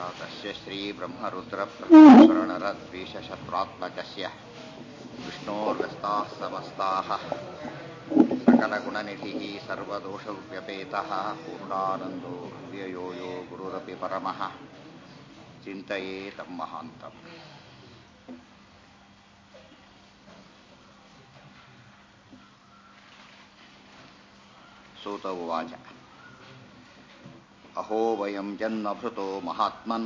तस्य श्रीब्रह्मरुद्रप्रशरणरद्विषशत्रात्मकस्य विष्णोर्व्यस्ताः समस्ताः सकलगुणनिधिः सर्वदोषव्यपेतः पूर्णानन्दो व्ययो यो गुरुरपि परमः चिन्तये तं महान्तम् सूत उवाच अहो वयं जन्मभृतो महात्मन्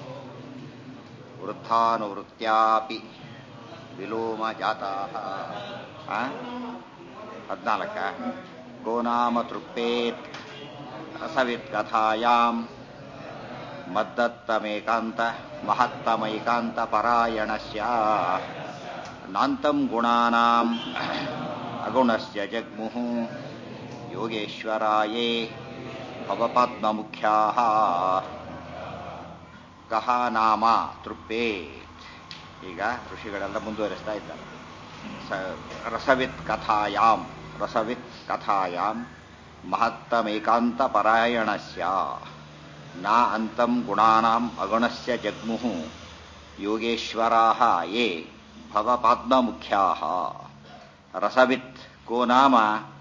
ವೃದ್ಧಾನುವೃತ್ಯಾಪಿ ವಿಲೋಮ ಜಾತಾಹ ಹದಿನಾಲ್ಕ ಗೋನಾಮ ತೃಪ್ಪೇತ್ ರಸವಿತ್ ಕಥಾಯಾಂ ಮದ್ದತ್ತಮೇಕಾಂತ ಮಹತ್ತಮೈಕಾಂತ ಪರಾಯಣಸ್ಯ ನಾಂತಂ ಗುಣಾನಾಂ ಅಗುಣಸ್ಯ ಜಗ್ಮುಃ ಯೋಗೇಶ್ವರಾಯೇ ಭವಪದ್ಮಮುಖ್ಯಾಃ ಕಹ ನಾಮ ತೃಪ್ಪೇತ್ ಈಗ ಋಷಿಗಳೆಲ್ಲ ಮುಂದುವರಿಸ್ತಾ ಇದ್ದಾರೆ ಸ ರಸವಿತ್ ಕಥಾಯಾಂ ರಸವಿತ್ ಕಥಾಯಾಂ ಮಹತ್ತಮೇಕಾಂತ ಪರಾಯಣಸ್ಯ ನ ಅಂತಂ ಗುಣಾನಾಂ ಅಗುಣಸ್ಯ ಜಗ್ಮುಃ ಯೋಗೇಶ್ವರಾಃ ಯೇ ಭವಪಾದ್ಮಮುಖ್ಯಾಃ ರಸವಿತ್ ಕೋ ನಾಮ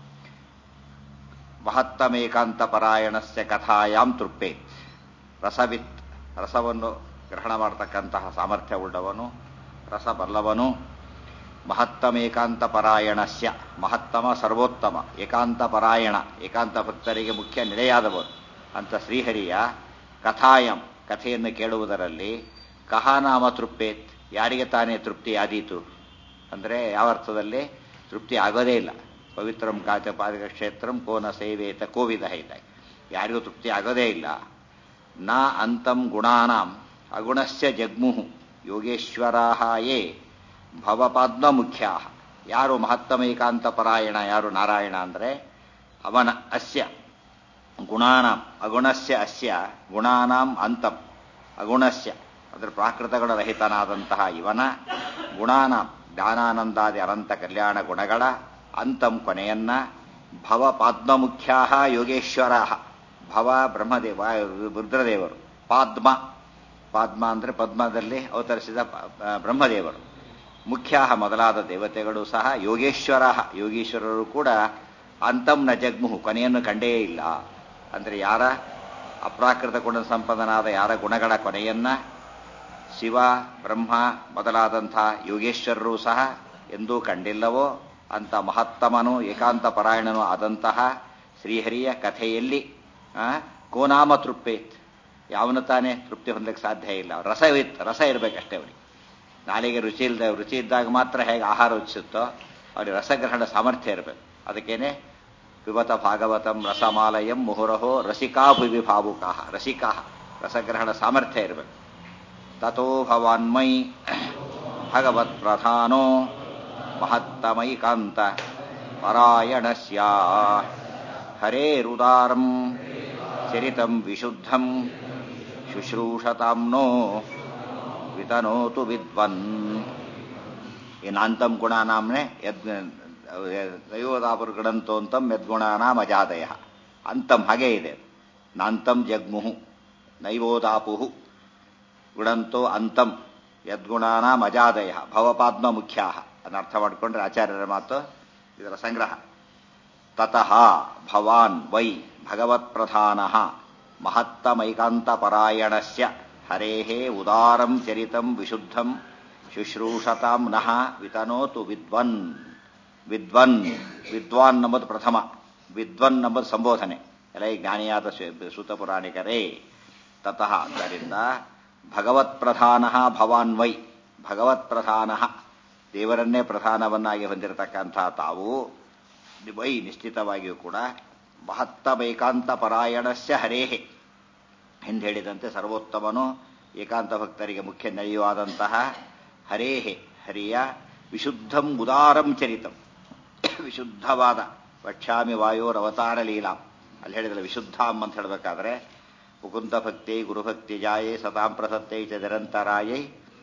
ಮಹತ್ತಮೇಕಾಂತ ಪರಾಯಣಸ್ಯ ಕಥಾಯಾಂ ತೃಪ್ಪೇತ್ ರಸವಿತ್ ರಸವನ್ನು ಗ್ರಹಣ ಮಾಡತಕ್ಕಂತಹ ಸಾಮರ್ಥ್ಯವುಳ್ಳವನು ರಸಬಲ್ಲವನು ಮಹತ್ತಮೇಕಾಂತ ಪರಾಯಣಸ್ಯ ಮಹತ್ತಮ ಸರ್ವೋತ್ತಮ ಏಕಾಂತ ಪರಾಯಣ ಏಕಾಂತ ಭಕ್ತರಿಗೆ ಮುಖ್ಯ ನೆಲೆಯಾದವರು ಅಂತ ಶ್ರೀಹರಿಯ ಕಥಾಯಂ ಕಥೆಯನ್ನು ಕೇಳುವುದರಲ್ಲಿ ಕಹಾನಾಮ ತೃಪ್ಪೇತ್ ಯಾರಿಗೆ ತಾನೇ ತೃಪ್ತಿ ಆದೀತು ಅಂದರೆ ಯಾವ ಅರ್ಥದಲ್ಲಿ ತೃಪ್ತಿ ಆಗೋದೇ ಇಲ್ಲ ಪವಿತ್ರಂ ಕಾಚ ಪಾದಕ ಕ್ಷೇತ್ರಂ ಕೋನ ಸೇವೇತ ಕೋವಿದ ಇದ್ದಾಗ ಯಾರಿಗೂ ತೃಪ್ತಿ ಆಗೋದೇ ಇಲ್ಲ ನ ಅಂತಂ ಗುಣಾನಾಂ ಅಗುಣಸ್ಯ ಜಗ್ಮುಃ ಯೋಗೇಶ್ವರಾಹ ಯೇ ಭವಪದ್ಮಮುಖ್ಯಾ ಯಾರು ಮಹತ್ತಮೈಕಾಂತ ಪರಾಯಣ ಯಾರು ನಾರಾಯಣ ಅಂದರೆ ಅವನ ಅಸ್ಯ ಗುಣಾನಾಂ ಅಗುಣಸ್ಯ ಅಸ್ಯ ಗುಣಾನಾಂ ಅಂತಂ ಅಗುಣಸ್ಯ ಅದರ ಪ್ರಾಕೃತಗಳ ರಹಿತನಾದಂತಹ ಇವನ ಗುಣಾನಾಂ ಜ್ಞಾನಾನಂದಾದಿ ಅನಂತ ಕಲ್ಯಾಣ ಗುಣಗಳ ಅಂತಂ ಕೊನೆಯನ್ನ ಭವ ಪಾದ್ಮಮುಖ್ಯಾ ಯೋಗೇಶ್ವರ ಭವ ಬ್ರಹ್ಮದೇವ ರುದ್ರದೇವರು ಪಾದ್ಮ ಪಾದ್ಮ ಅಂದರೆ ಪದ್ಮದಲ್ಲಿ ಅವತರಿಸಿದ ಬ್ರಹ್ಮದೇವರು ಮುಖ್ಯ ಮೊದಲಾದ ದೇವತೆಗಳು ಸಹ ಯೋಗೇಶ್ವರ ಯೋಗೀಶ್ವರರು ಕೂಡ ಅಂತಂನ ಜಗ್ಮುಹು ಕೊನೆಯನ್ನು ಕಂಡೇ ಇಲ್ಲ ಅಂದರೆ ಯಾರ ಅಪ್ರಾಕೃತ ಗುಣ ಸಂಪದನಾದ ಯಾರ ಗುಣಗಳ ಕೊನೆಯನ್ನ ಶಿವ ಬ್ರಹ್ಮ ಮೊದಲಾದಂಥ ಯೋಗೇಶ್ವರರು ಸಹ ಎಂದೂ ಕಂಡಿಲ್ಲವೋ ಅಂತ ಮಹತ್ತಮನು ಏಕಾಂತ ಪರಾಯಣನು ಆದಂತಹ ಶ್ರೀಹರಿಯ ಕಥೆಯಲ್ಲಿ ಕೋನಾಮ ತೃಪ್ಪೇತ್ ಯಾವನು ತಾನೇ ತೃಪ್ತಿ ಹೊಂದಕ್ಕೆ ಸಾಧ್ಯ ಇಲ್ಲ ರಸವಿತ್ ರಸ ಇರಬೇಕಷ್ಟೇ ಅವರಿಗೆ ನಾಲಿಗೆ ರುಚಿ ಇಲ್ಲದೆ ರುಚಿ ಇದ್ದಾಗ ಮಾತ್ರ ಹೇಗೆ ಆಹಾರ ರುಚಿಸುತ್ತೋ ಅವ್ರಿಗೆ ರಸಗ್ರಹಣ ಸಾಮರ್ಥ್ಯ ಇರಬೇಕು ಅದಕ್ಕೇನೆ ಪಿಬತ ಭಾಗವತಂ ರಸಮಾಲಯಂ ಮುಹುರಹೋ ರಸಿಕಾ ಭುವಿ ಭಾವುಕಾಹ ರಸಿಕಾಹ ರಸಗ್ರಹಣ ಸಾಮರ್ಥ್ಯ ಇರಬೇಕು ತಥೋ ಭವಾನ್ಮೈ ಭಗವತ್ ಪ್ರಧಾನೋ ಮಹತ್ತಮೈಕಾಂತ ಪರಾಯಣಸ್ಯ ಹರೇರುದಾರಂ ಚರಿತಂ ವಿಶುದ್ಧಂ ಶುಶ್ರೂಷತಾಂನೋ ವಿತನೋತು ವಿದ್ವನ್ ಏನಾಂತಂ ಗುಣಾನಾಂನೆ ಯದ್ ದೈವದಾಪುರ್ಗಡಂತೋಂತಂ ಯದ್ಗುಣಾನಾಂ ಅಜಾದಯ ಅಂತಂ ಹಾಗೇ ಇದೆ ನಾಂತಂ ಜಗ್ಮುಹು ನೈವೋದಾಪುಹು ಗುಣಂತೋ ಅಂತಂ ಯದ್ಗುಣಾನಾಂ ಅಜಾದಯ ಭವಪಾದ್ಮ ಮುಖ್ಯಾ ಅದನ್ನ ಅರ್ಥ ಮಾಡಿಕೊಂಡ್ರೆ ಆಚಾರ್ಯರ ಮಾತು ಇದರ ಸಂಗ್ರಹ ತತಃ ಭವಾನ್ ವೈ ಭಗವತ್ಪ್ರಧಾನ ಮಹತ್ತಮೈಕಾಂತಪರಾಯಣಸ್ಯ ಹರೇಃ ಉದಾರಂ ಚರಿತಂ ವಿಶುದ್ಧಂ ಶುಶ್ರೂಷತಾಂ ನಃ ವಿತನೋತು ವಿದ್ವನ್ ವಿದ್ವನ್ ವಿದ್ವಾನ್ ಎಂಬುದು ಪ್ರಥಮ ವಿದ್ವನ್ ಎಂಬುದು ಸಂಬೋಧನೆ ಎಲ್ಲ ಜ್ಞಾನಿಯಾದ ಸೂತಪುರಾಣಿಕರೇ ತತಃ ಆದ್ದರಿಂದ ಭಗವತ್ಪ್ರಧಾನ ಭವಾನ್ ವೈ ಭಗವತ್ಪ್ರಧಾನ ದೇವರನ್ನೇ ಪ್ರಧಾನವನ್ನಾಗಿ ಹೊಂದಿರತಕ್ಕಂಥ ತಾವು ವೈ ನಿಶ್ಚಿತವಾಗಿಯೂ ಕೂಡ ಮಹತ್ತಮೈಕಾಂತ ಪರಾಯಣಸ್ಯ ಹರೇಹೆ ಎಂದು ಹೇಳಿದಂತೆ ಸರ್ವೋತ್ತಮನು ಏಕಾಂತ ಭಕ್ತರಿಗೆ ಮುಖ್ಯ ನೆಲೆಯುವಾದಂತಹ ಹರೇಹೆ ಹರಿಯ ವಿಶುದ್ಧಂ ಉದಾರಂ ಚರಿತಂ ವಿಶುದ್ಧವಾದ ವಕ್ಷಾಮಿ ವಾಯೋರ್ ಅವತಾರ ಲೀಲಾಂ ಅಲ್ಲಿ ಹೇಳಿದ್ರೆ ವಿಶುದ್ಧಾಂ ಅಂತ ಹೇಳಬೇಕಾದ್ರೆ ಮುಕುಂದ ಭಕ್ತಿ ಗುರುಭಕ್ತಿ ಜಾಯೇ ಸತಾಂ ಪ್ರಸತ್ತೈ ಚ ನಿರಂತರಾಯೈ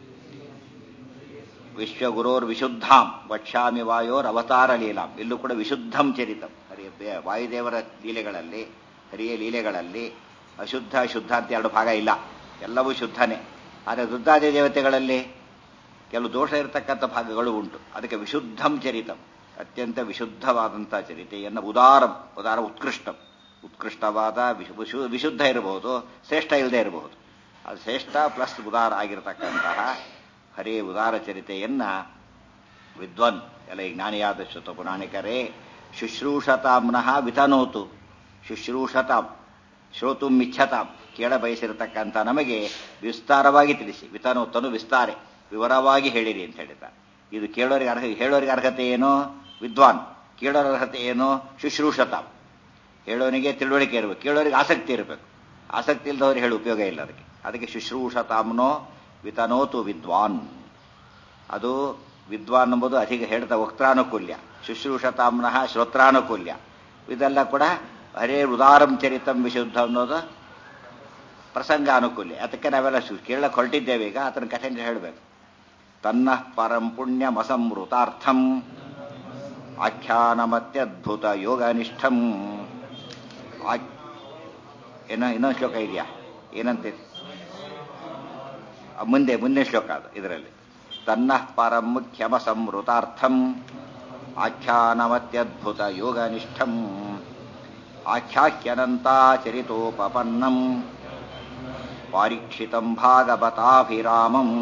ವಿಶ್ವಗುರೋರ್ ವಿಶುದ್ಧಾಂ ವಕ್ಷಾಮಿ ವಾಯೋರ್ ಅವತಾರ ಲೀಲಾಂ ಇಲ್ಲೂ ಕೂಡ ವಿಶುದ್ಧಂ ಚರಿತಂ ಹರಿಯ ವಾಯುದೇವರ ಲೀಲೆಗಳಲ್ಲಿ ಹರಿಯ ಲೀಲೆಗಳಲ್ಲಿ ಅಶುದ್ಧ ಶುದ್ಧ ಅಂತ ಎರಡು ಭಾಗ ಇಲ್ಲ ಎಲ್ಲವೂ ಶುದ್ಧನೇ ಆದರೆ ರುದ್ರಾದಿ ದೇವತೆಗಳಲ್ಲಿ ಕೆಲವು ದೋಷ ಇರತಕ್ಕಂಥ ಭಾಗಗಳು ಉಂಟು ಅದಕ್ಕೆ ವಿಶುದ್ಧಂ ಚರಿತಂ ಅತ್ಯಂತ ವಿಶುದ್ಧವಾದಂಥ ಚರಿತೆಯನ್ನು ಉದಾರಂ ಉದಾರ ಉತ್ಕೃಷ್ಟಂ ಉತ್ಕೃಷ್ಟವಾದ ವಿಶು ವಿಶು ವಿಶುದ್ಧ ಇರಬಹುದು ಶ್ರೇಷ್ಠ ಇಲ್ಲದೆ ಇರಬಹುದು ಅದು ಶ್ರೇಷ್ಠ ಪ್ಲಸ್ ಉದಾರ ಆಗಿರತಕ್ಕಂತಹ ಹರೇ ಉದಾರ ಚರಿತೆಯನ್ನ ವಿದ್ವನ್ ಎಲ್ಲ ಈ ಜ್ಞಾನಿಯಾದ ಶ್ರುತ ಪುರಾಣಿಕರೇ ಶುಶ್ರೂಷತಾಂನಃ ವಿತನೋತು ಶುಶ್ರೂಷತಾಂ ಶ್ರೋತುಂ ಇಚ್ಛತಾಂ ಕೇಳ ಬಯಸಿರತಕ್ಕಂಥ ನಮಗೆ ವಿಸ್ತಾರವಾಗಿ ತಿಳಿಸಿ ವಿತನೋತನು ವಿಸ್ತಾರೆ ವಿವರವಾಗಿ ಹೇಳಿರಿ ಅಂತ ಹೇಳಿದ್ದಾರೆ ಇದು ಕೇಳೋರಿಗೆ ಅರ್ಹ ಹೇಳೋರಿಗೆ ಅರ್ಹತೆ ಏನು ವಿದ್ವಾನ್ ಕೇಳೋರ ಅರ್ಹತೆ ಏನು ಶುಶ್ರೂಷತಾಂ ಹೇಳೋನಿಗೆ ತಿಳುವಳಿಕೆ ಇರಬೇಕು ಕೇಳೋರಿಗೆ ಆಸಕ್ತಿ ಇರಬೇಕು ಆಸಕ್ತಿ ಇಲ್ಲದವ್ರಿಗೆ ಹೇಳಿ ಉಪಯೋಗ ಇಲ್ಲ ಅದಕ್ಕೆ ಅದಕ್ಕೆ ಶುಶ್ರೂಷತಾಮ್ನೋ ವಿತನೋತು ವಿದ್ವಾನ್ ಅದು ವಿದ್ವಾನ್ ಎಂಬುದು ಅಧಿಕ ಹೇಳ್ತಾ ವಕ್ತಾನುಕೂಲ್ಯ ಶುಶ್ರೂಷತಾಮ್ನಃ ಶ್ರೋತ್ರಾನುಕೂಲ್ಯ ಇದೆಲ್ಲ ಕೂಡ ಹರೇ ಉದಾರಂ ಚರಿತಂ ವಿಶುದ್ಧ ಅನ್ನೋದು ಪ್ರಸಂಗ ಅನುಕೂಲ್ಯ ಅದಕ್ಕೆ ನಾವೆಲ್ಲ ಶು- ಕೇಳಕ್ಕೆ ಹೊರಟಿದ್ದೇವೆ ಈಗ ಆತನ ಕಥೆ ಹೇಳಬೇಕು ತನ್ನ ಪರಂ ಪುಣ್ಯಮಸಂವೃತಾರ್ಥಂ ಆಖ್ಯಾನಮತ್ಯದ್ಭುತ ಯೋಗನಿಷ್ಠಂ ಆ- ಏನೋ ಇನ್ನೊಂದು ಶ್ಲೋಕ ಇದೆಯಾ ಏನಂತೆ ಆ, ಮುಂದೆ ಮುಂದೆ ಶ್ಲೋಕ ಅದು ಇದರಲ್ಲಿ ತನ್ನ ಪರಂ ಮುಖ್ಯಮ ಸಂವೃತಾರ್ಥಂ ಆಖ್ಯಾನಮತ್ಯದ್ಭುತ ಯೋಗನಿಷ್ಠಂ ಆಖ್ಯಾಹ್ಯನಂತಾಚರಿತೋಪಪನ್ನಂ ಪಾರೀಕ್ಷಿತಂ ಭಾಗವತಾಭಿರಾಮಂ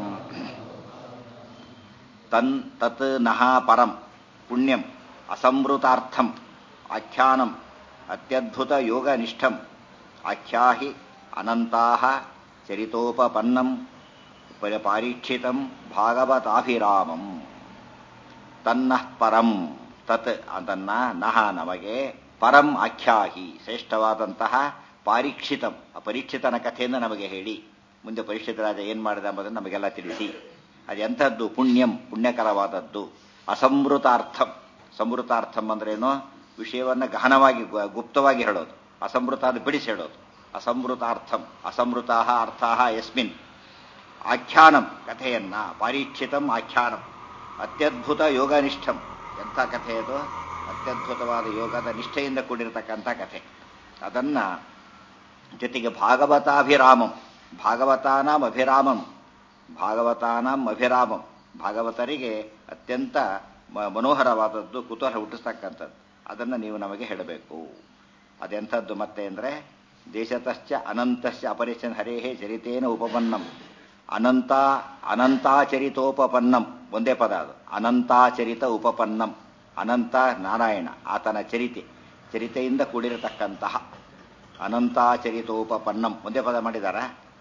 ತನ್ ತತ್ ನಃ ಪರಂ ಪುಣ್ಯಂ ಅಸಂವೃತಾರ್ಥಂ ಆಖ್ಯಾನಂ ಅತ್ಯದ್ಭುತ ಯೋಗನಿಷ್ಠಂ ಆಖ್ಯಾಹಿ ಅನಂತಾಹ ಚರಿತೋಪಪನ್ನಂ ಪ- ಪಾರೀಕ್ಷಿತಂ ಭಾಗವತಾಭಿರಾಮಂ ತನ್ನಃ ಪರಂ ತತ್ ಅದನ್ನ ನಹ ನಮಗೆ ಪರಂ ಆಖ್ಯಾಹಿ ಶ್ರೇಷ್ಠವಾದಂತಹ ಪಾರೀಕ್ಷಿತಂ ಆ ಪರೀಕ್ಷಿತನ ಕಥೆಯಿಂದ ನಮಗೆ ಹೇಳಿ ಮುಂದೆ ಪರೀಕ್ಷಿತ ರಾಜ ಏನ್ ಮಾಡಿದ ಎಂಬುದನ್ನು ನಮಗೆಲ್ಲ ತಿಳಿಸಿ ಅದೆಂಥದ್ದು ಪುಣ್ಯಂ ಪುಣ್ಯಕರವಾದದ್ದು ಅಸಂವೃತಾರ್ಥಂ ಸಂವೃತಾರ್ಥಂ ಅಂದ್ರೇನು ವಿಷಯವನ್ನ ಗಹನವಾಗಿ ಗು- ಗುಪ್ತವಾಗಿ ಹೇಳೋದು ಅಸಂವೃತ ಅದು ಬಿಡಿಸಿ ಹೇಳೋದು ಅಸಂವೃತಾರ್ಥಂ ಅಸಂವೃತಾಹ ಅರ್ಥಾಹ ಯಸ್ಮಿನ್ ಆಖ್ಯಾನಂ ಕಥೆಯನ್ನ ಪಾರೀಕ್ಷಿತಂ ಆಖ್ಯಾನಂ ಅತ್ಯದ್ಭುತ ಯೋಗನಿಷ್ಠಂ ಎಂಥ ಕಥೆ ಅದು ಅತ್ಯದ್ಭುತವಾದ ಯೋಗದ ನಿಷ್ಠೆಯಿಂದ ಕೂಡಿರತಕ್ಕಂಥ ಕಥೆ ಅದನ್ನ ಜೊತೆಗೆ ಭಾಗವತಾಭಿರಾಮಂ ಭಾಗವತಾನಾಂ ಅಭಿರಾಮಂ ಭಾಗವತಾನಾಂ ಅಭಿರಾಮಂ ಭಾಗವತರಿಗೆ ಅತ್ಯಂತ ಮ- ಮನೋಹರವಾದದ್ದು ಕುತೂಹಲ ಹುಟ್ಟಿಸ್ತಕ್ಕಂಥದ್ದು ಅದನ್ನು ನೀವು ನಮಗೆ ಹೇಳಬೇಕು ಅದೆಂಥದ್ದು ಮತ್ತೆ ಅಂದರೆ ದೇಶತಶ್ಚ ಅನಂತಶ್ಚ ಅಪರಿಚನ್ ಹರೇಹೇ ಚರಿತೇನ ಉಪಪನ್ನಂ ಅನಂತ ಅನಂತಾಚರಿತೋಪಪನ್ನಂ ಒಂದೇ ಪದ ಅದು ಅನಂತಾಚರಿತ ಉಪಪನ್ನಂ ಅನಂತ ನಾರಾಯಣ ಆತನ ಚರಿತೆ ಚರಿತೆಯಿಂದ ಕೂಡಿರತಕ್ಕಂತಹ ಅನಂತಾಚರಿತೋಪಪನ್ನಂ ಒಂದೇ ಪದ ಮಾಡಿದಾರ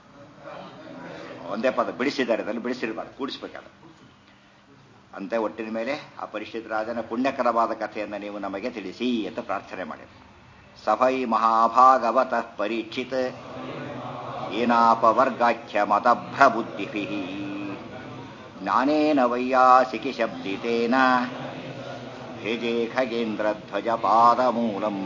ಒಂದೇ ಪದ ಬಿಡಿಸಿದ್ದಾರೆ ಅದನ್ನು ಬಿಡಿಸಿರಬಾರ್ದು ಕೂಡಿಸ್ಬೇಕಾದ್ರೆ ಅಂತೆ ಒಟ್ಟಿನ ಮೇಲೆ ಆ ಪರಿಷತ್ ರಾಜನ ಪುಣ್ಯಕರವಾದ ಕಥೆಯನ್ನು ನೀವು ನಮಗೆ ತಿಳಿಸಿ ಅಂತ ಪ್ರಾರ್ಥನೆ ಮಾಡಿ ಸಭೈ ಮಹಾಭಾಗವತ ಪರೀಕ್ಷಿತ್ ಏನಾಪವರ್ಗಾಖ್ಯ ಮತಭ್ರಬುದ್ಧಿಭಿ ಜ್ಞಾನೇನ ವೈಯಾಸಿಕಿ ಶಬ್ದಿತೇನ ಭೇಜೆ ಖಗೇಂದ್ರಧ್ವಜ ಪಾದಮೂಲಂ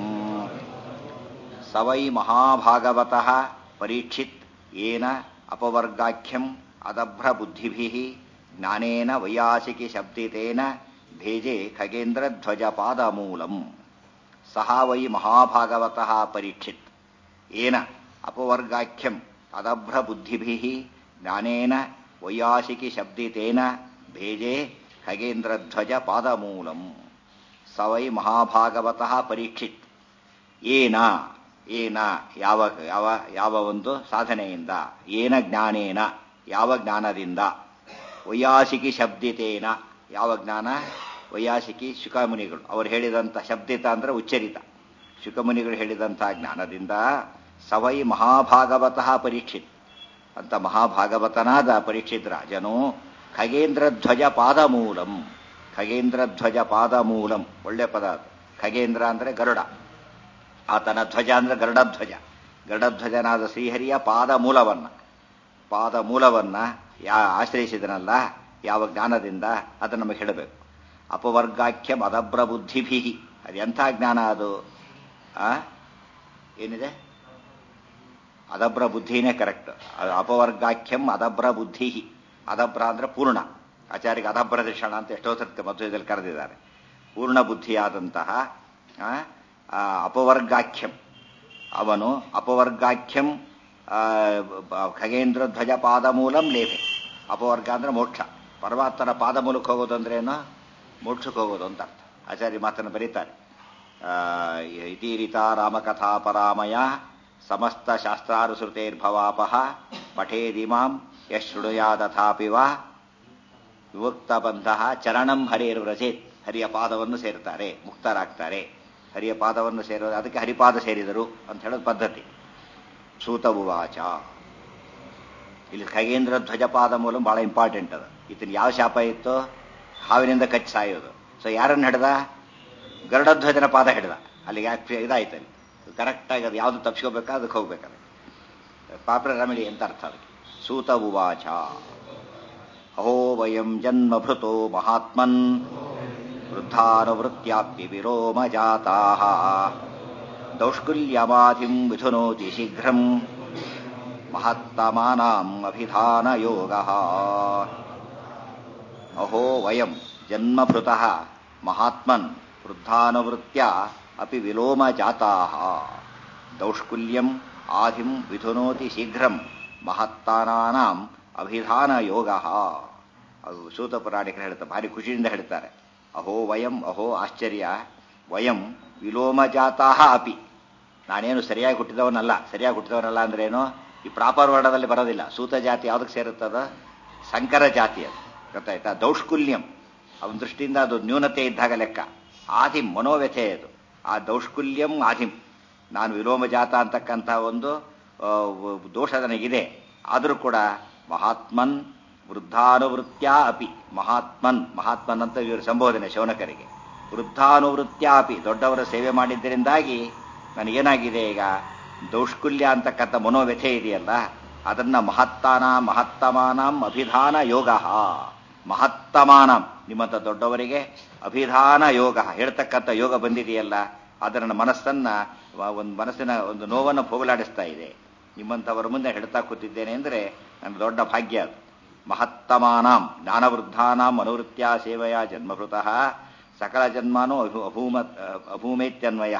ಸವೈ ಮಹಾಭಾಗವತಃ ಪರೀಕ್ಷಿತ್ ಏನ ಅಪವರ್ಗಾಖ್ಯಂ ಅದಭ್ರಬುದ್ಧಿಭಿ ಜ್ಞಾನೇನ ವೈಯಾಸಿಕಿ ಶಬ್ದಿತೇನ ಭೇಜೆ ಖಗೇಂದ್ರಧ್ವಜ ಪಾದಮೂಲಂ ಸಹ ವೈ ಮಹಾಭಾಗವತಃ ಪರೀಕ್ಷಿತ್ ಏನ ಅಪವರ್ಗಾಖ್ಯಂ ಅದಭ್ರಬುದ್ಧಿಭಿ ಜ್ಞಾನೇನ ವೈಯಾಸಿಕಿ ಶಬ್ದಿತೇನ ಭೇಜೆ ಖಗೇಂದ್ರಧ್ವಜ ಪಾದಮೂಲಂ ಸ ವೈ ಮಹಾಭಾಗವತಃ ಪರೀಕ್ಷಿತ್ ಏನ ಏನ ಯಾವ ಯಾವ ಯಾವ ಒಂದು ಸಾಧನೆಯಿಂದ ಏನ ಜ್ಞಾನೇನ ಯಾವ ಜ್ಞಾನದಿಂದ ವೈಯಾಸಿಕಿ ಶಬ್ದಿತೇನ ಯಾವ ಜ್ಞಾನ ವೈಯಾಸಿಕಿ ಶುಕಮುನಿಗಳು ಅವರು ಹೇಳಿದಂಥ ಶಬ್ದಿತ ಅಂದ್ರೆ ಉಚ್ಚರಿತ ಶುಕಮುನಿಗಳು ಹೇಳಿದಂಥ ಜ್ಞಾನದಿಂದ ಸವೈ ಮಹಾಭಾಗವತಃ ಪರೀಕ್ಷಿತ್ ಅಂತ ಮಹಾಭಾಗವತನಾದ ಪರೀಕ್ಷಿತ್ ರಾಜನು ಖಗೇಂದ್ರ ಧ್ವಜ ಪಾದಮೂಲಂ ಖಗೇಂದ್ರ ಧ್ವಜ ಪಾದಮೂಲಂ ಒಳ್ಳೆ ಪದ ಅದು ಖಗೇಂದ್ರ ಅಂದ್ರೆ ಗರುಡ ಆತನ ಧ್ವಜ ಅಂದ್ರೆ ಗರುಡಧ್ವಜ ಗರುಡಧ್ವಜನಾದ ಶ್ರೀಹರಿಯ ಪಾದ ಮೂಲವನ್ನ ಪಾದ ಮೂಲವನ್ನ ಯಾ ಆಶ್ರಯಿಸಿದನಲ್ಲ ಯಾವ ಜ್ಞಾನದಿಂದ ಅದನ್ನು ನಮಗೆ ಹೇಳಬೇಕು ಅಪವರ್ಗಾಖ್ಯಂ ಅದಭ್ರ ಬುದ್ಧಿಭಿ ಅದು ಎಂಥ ಜ್ಞಾನ ಅದು ಆ ಏನಿದೆ ಅದಭ್ರ ಬುದ್ಧಿನೇ ಕರೆಕ್ಟ್ ಅದು ಅಪವರ್ಗಾಖ್ಯಂ ಅದಭ್ರ ಬುದ್ಧಿ ಅದಭ್ರ ಅಂದ್ರೆ ಪೂರ್ಣ ಆಚಾರ್ಯಗೆ ಅದಭ್ರ ದರ್ಶನ ಅಂತ ಎಷ್ಟೋ ಸರ್ತಿ ಮಧ್ವದಲ್ಲಿ ಕರೆದಿದ್ದಾರೆ ಪೂರ್ಣ ಬುದ್ಧಿಯಾದಂತಹ ಆ, ಆ, ಅಪವರ್ಗಾಖ್ಯಂ ಅವನು ಅಪವರ್ಗಾಖ್ಯಂ ಆ, ಬ- ಖಗೇಂದ್ರ ಧ್ವಜ ಪಾದ ಮೂಲಂ ಲೇಪೆ ಅಪವರ್ಗ ಅಂದ್ರೆ ಮೋಕ್ಷ ಪರಮಾತ್ಮನ ಪಾದ ಮೂಲಕ್ಕೆ ಹೋಗೋದು ಅಂದ್ರೆ ಏನು ಮೋಕ್ಷಕ್ಕೆ ಹೋಗೋದು ಅಂತ ಅರ್ಥ ಆಚಾರ್ಯ ಮಾತನ್ನು ಬರೀತಾರೆ ಆ, ಇತೀರಿತ ರಾಮಕಥಾ ಪರಾಮಯ ಸಮಸ್ತ ಶಾಸ್ತ್ರಾನುಸೃತೇರ್ಭವಾಪಹ ಪಠೇದಿಮಾಂ ಯಶ್ ಶೃಣುಯಾದಥಾಪಿ ವಾ ವಿಮುಕ್ತ ಬಂಧ ಚರಣಂ ಹರಿಯರು ವ್ರಜೇತ್ ಹರಿಯ ಪಾದವನ್ನು ಸೇರ್ತಾರೆ ಮುಕ್ತರಾಗ್ತಾರೆ ಹರಿಯ ಪಾದವನ್ನು ಸೇರೋದು ಅದಕ್ಕೆ ಹರಿಪಾದ ಸೇರಿದರು ಅಂತ ಹೇಳೋದು ಪದ್ಧತಿ ಸೂತ ಉವಾಚ ಇಲ್ಲಿ ಖಗೇಂದ್ರ ಧ್ವಜಪಾದ ಮೂಲ ಬಹಳ ಇಂಪಾರ್ಟೆಂಟ್ ಅದು ಇತನ ಯಾವ ಶಾಪ ಇತ್ತು ಹಾವಿನಿಂದ ಕಚ್ಚಿ ಸಾಯೋದು ಸೊ ಯಾರನ್ನು ಹಿಡ್ದ ಗರುಡಧ್ವಜನ ಪಾದ ಹಿಡ್ದ ಅಲ್ಲಿಗೆ ಯಾಕೆ ಇದಾಯ್ತು ಅಲ್ಲಿ ಕರೆಕ್ಟಾಗಿ ಅದು ಯಾವುದು ತಪ್ಪಿಸ್ಕೋಬೇಕಾ ಅದಕ್ಕೆ ಹೋಗ್ಬೇಕಾದ್ರೆ ಪಾಪ್ರ ರೆಮಿಡಿ ಅಂತ ಅರ್ಥ ಅದಕ್ಕೆ ಸೂತ ಉವಾಚ ಅಹೋ ವಯಂ ಜನ್ಮಭೃತೋ ಮಹಾತ್ಮನ್ ವೃದ್ಧಾನುವೃತ್ಯಾಪ್ತಿ ವಿರೋಮ ಜಾತಾ ದೌಷ್ಕುಲ್ಯಮಾಧಿಂ ವಿಧುನೋತಿ ಶೀಘ್ರಂ ಮಹತ್ತಮಾನಾಂ ಅಭಿಧಾನ ಯೋಗ ಅಹೋ ವಯಂ ಜನ್ಮಭೃತಃ ಮಹಾತ್ಮನ್ ವೃದ್ಧಾನುವೃತ್ಯ ಅಪಿ ವಿಲೋಮ ಜಾತಾ ದೌಷ್ಕುಲ್ಯಂ ಆಧಿಂ ವಿಧುನೋತಿ ಶೀಘ್ರಂ ಮಹತ್ತಾನಾಂ ಅಭಿಧಾನ ಯೋಗ ಅದು ಸೂತ ಪುರಾಣಿಕರು ಹೇಳ್ತಾರೆ ಭಾರಿ ಖುಷಿಯಿಂದ ಹೇಳ್ತಾರೆ ಅಹೋ ವಯಂ ಅಹೋ ಆಶ್ಚರ್ಯ ವಯಂ ವಿಲೋಮ ಜಾತಾ ಅಪಿ ನಾನೇನು ಸರಿಯಾಗಿ ಹುಟ್ಟಿದವನಲ್ಲ ಸರಿಯಾಗಿ ಹುಟ್ಟಿದವನಲ್ಲ ಅಂದ್ರೇನು ಈ ಪ್ರಾಪರ್ ವರ್ಡದಲ್ಲಿ ಬರೋದಿಲ್ಲ ಸೂತ ಜಾತಿ ಯಾವುದಕ್ಕೆ ಸೇರುತ್ತದ ಸಂಕರ ಜಾತಿ ಅದು ಗೊತ್ತಾಯ್ತಾ ದೌಷ್ಕುಲ್ಯಂ ಅವನ ದೃಷ್ಟಿಯಿಂದ ಅದು ನ್ಯೂನತೆ ಇದ್ದಾಗ ಲೆಕ್ಕ ಆದಿಂ ಮನೋವ್ಯಥೆ ಅದು ಆ ದೌಷ್ಕುಲ್ಯಂ ಆದಿಂ ನಾನು ವಿಲೋಮ ಜಾತ ಅಂತಕ್ಕಂಥ ಒಂದು ಆ, ದೋಷ ನನಗಿದೆ ಆದರೂ ಕೂಡ ಮಹಾತ್ಮನ್ ವೃದ್ಧಾನುವೃತ್ಯ ಅಪಿ ಮಹಾತ್ಮನ್ ಮಹಾತ್ಮನ್ ಅಂತ ಇವರು ಸಂಬೋಧನೆ ಶೌನಕರಿಗೆ ವೃದ್ಧಾನುವೃತ್ಯ ಅಪಿ ದೊಡ್ಡವರ ಸೇವೆ ಮಾಡಿದ್ದರಿಂದಾಗಿ ನನಗೇನಾಗಿದೆ ಈಗ ದೌಷ್ಕುಲ್ಯ ಅಂತಕ್ಕಂಥ ಮನೋವ್ಯಥೆ ಇದೆಯಲ್ಲ ಅದನ್ನ ಮಹತ್ತಾನ ಮಹತ್ತಮಾನಂ ಅಭಿಧಾನ ಯೋಗ ಮಹತ್ತಮಾನಂ ನಿಮ್ಮಂಥ ದೊಡ್ಡವರಿಗೆ ಅಭಿಧಾನ ಯೋಗ ಹೇಳ್ತಕ್ಕಂಥ ಯೋಗ ಬಂದಿದೆಯಲ್ಲ ಅದರ ನನ್ನ ಮನಸ್ಸನ್ನ ಒಂದು ಮನಸ್ಸಿನ ಒಂದು ನೋವನ್ನು ಹೋಗಲಾಡಿಸ್ತಾ ಇದೆ ನಿಮ್ಮಂಥವರ ಮುಂದೆ ಹೇಳ್ತಾ ಕೂತಿದ್ದೇನೆ ಅಂದರೆ ನನ್ನ ದೊಡ್ಡ ಭಾಗ್ಯ ಅದು ಮಹತ್ತಮಾನಾಂ ಜ್ಞಾನವೃದ್ಧಾನಾಂ ಅನುವೃತ್ಯ ಸೇವೆಯ ಜನ್ಮಭೃತಃ ಸಕಲ ಜನ್ಮಾನೋ ಅಭೂ ಅಭೂಮ ಅಭೂಮೇತ್ಯನ್ವಯ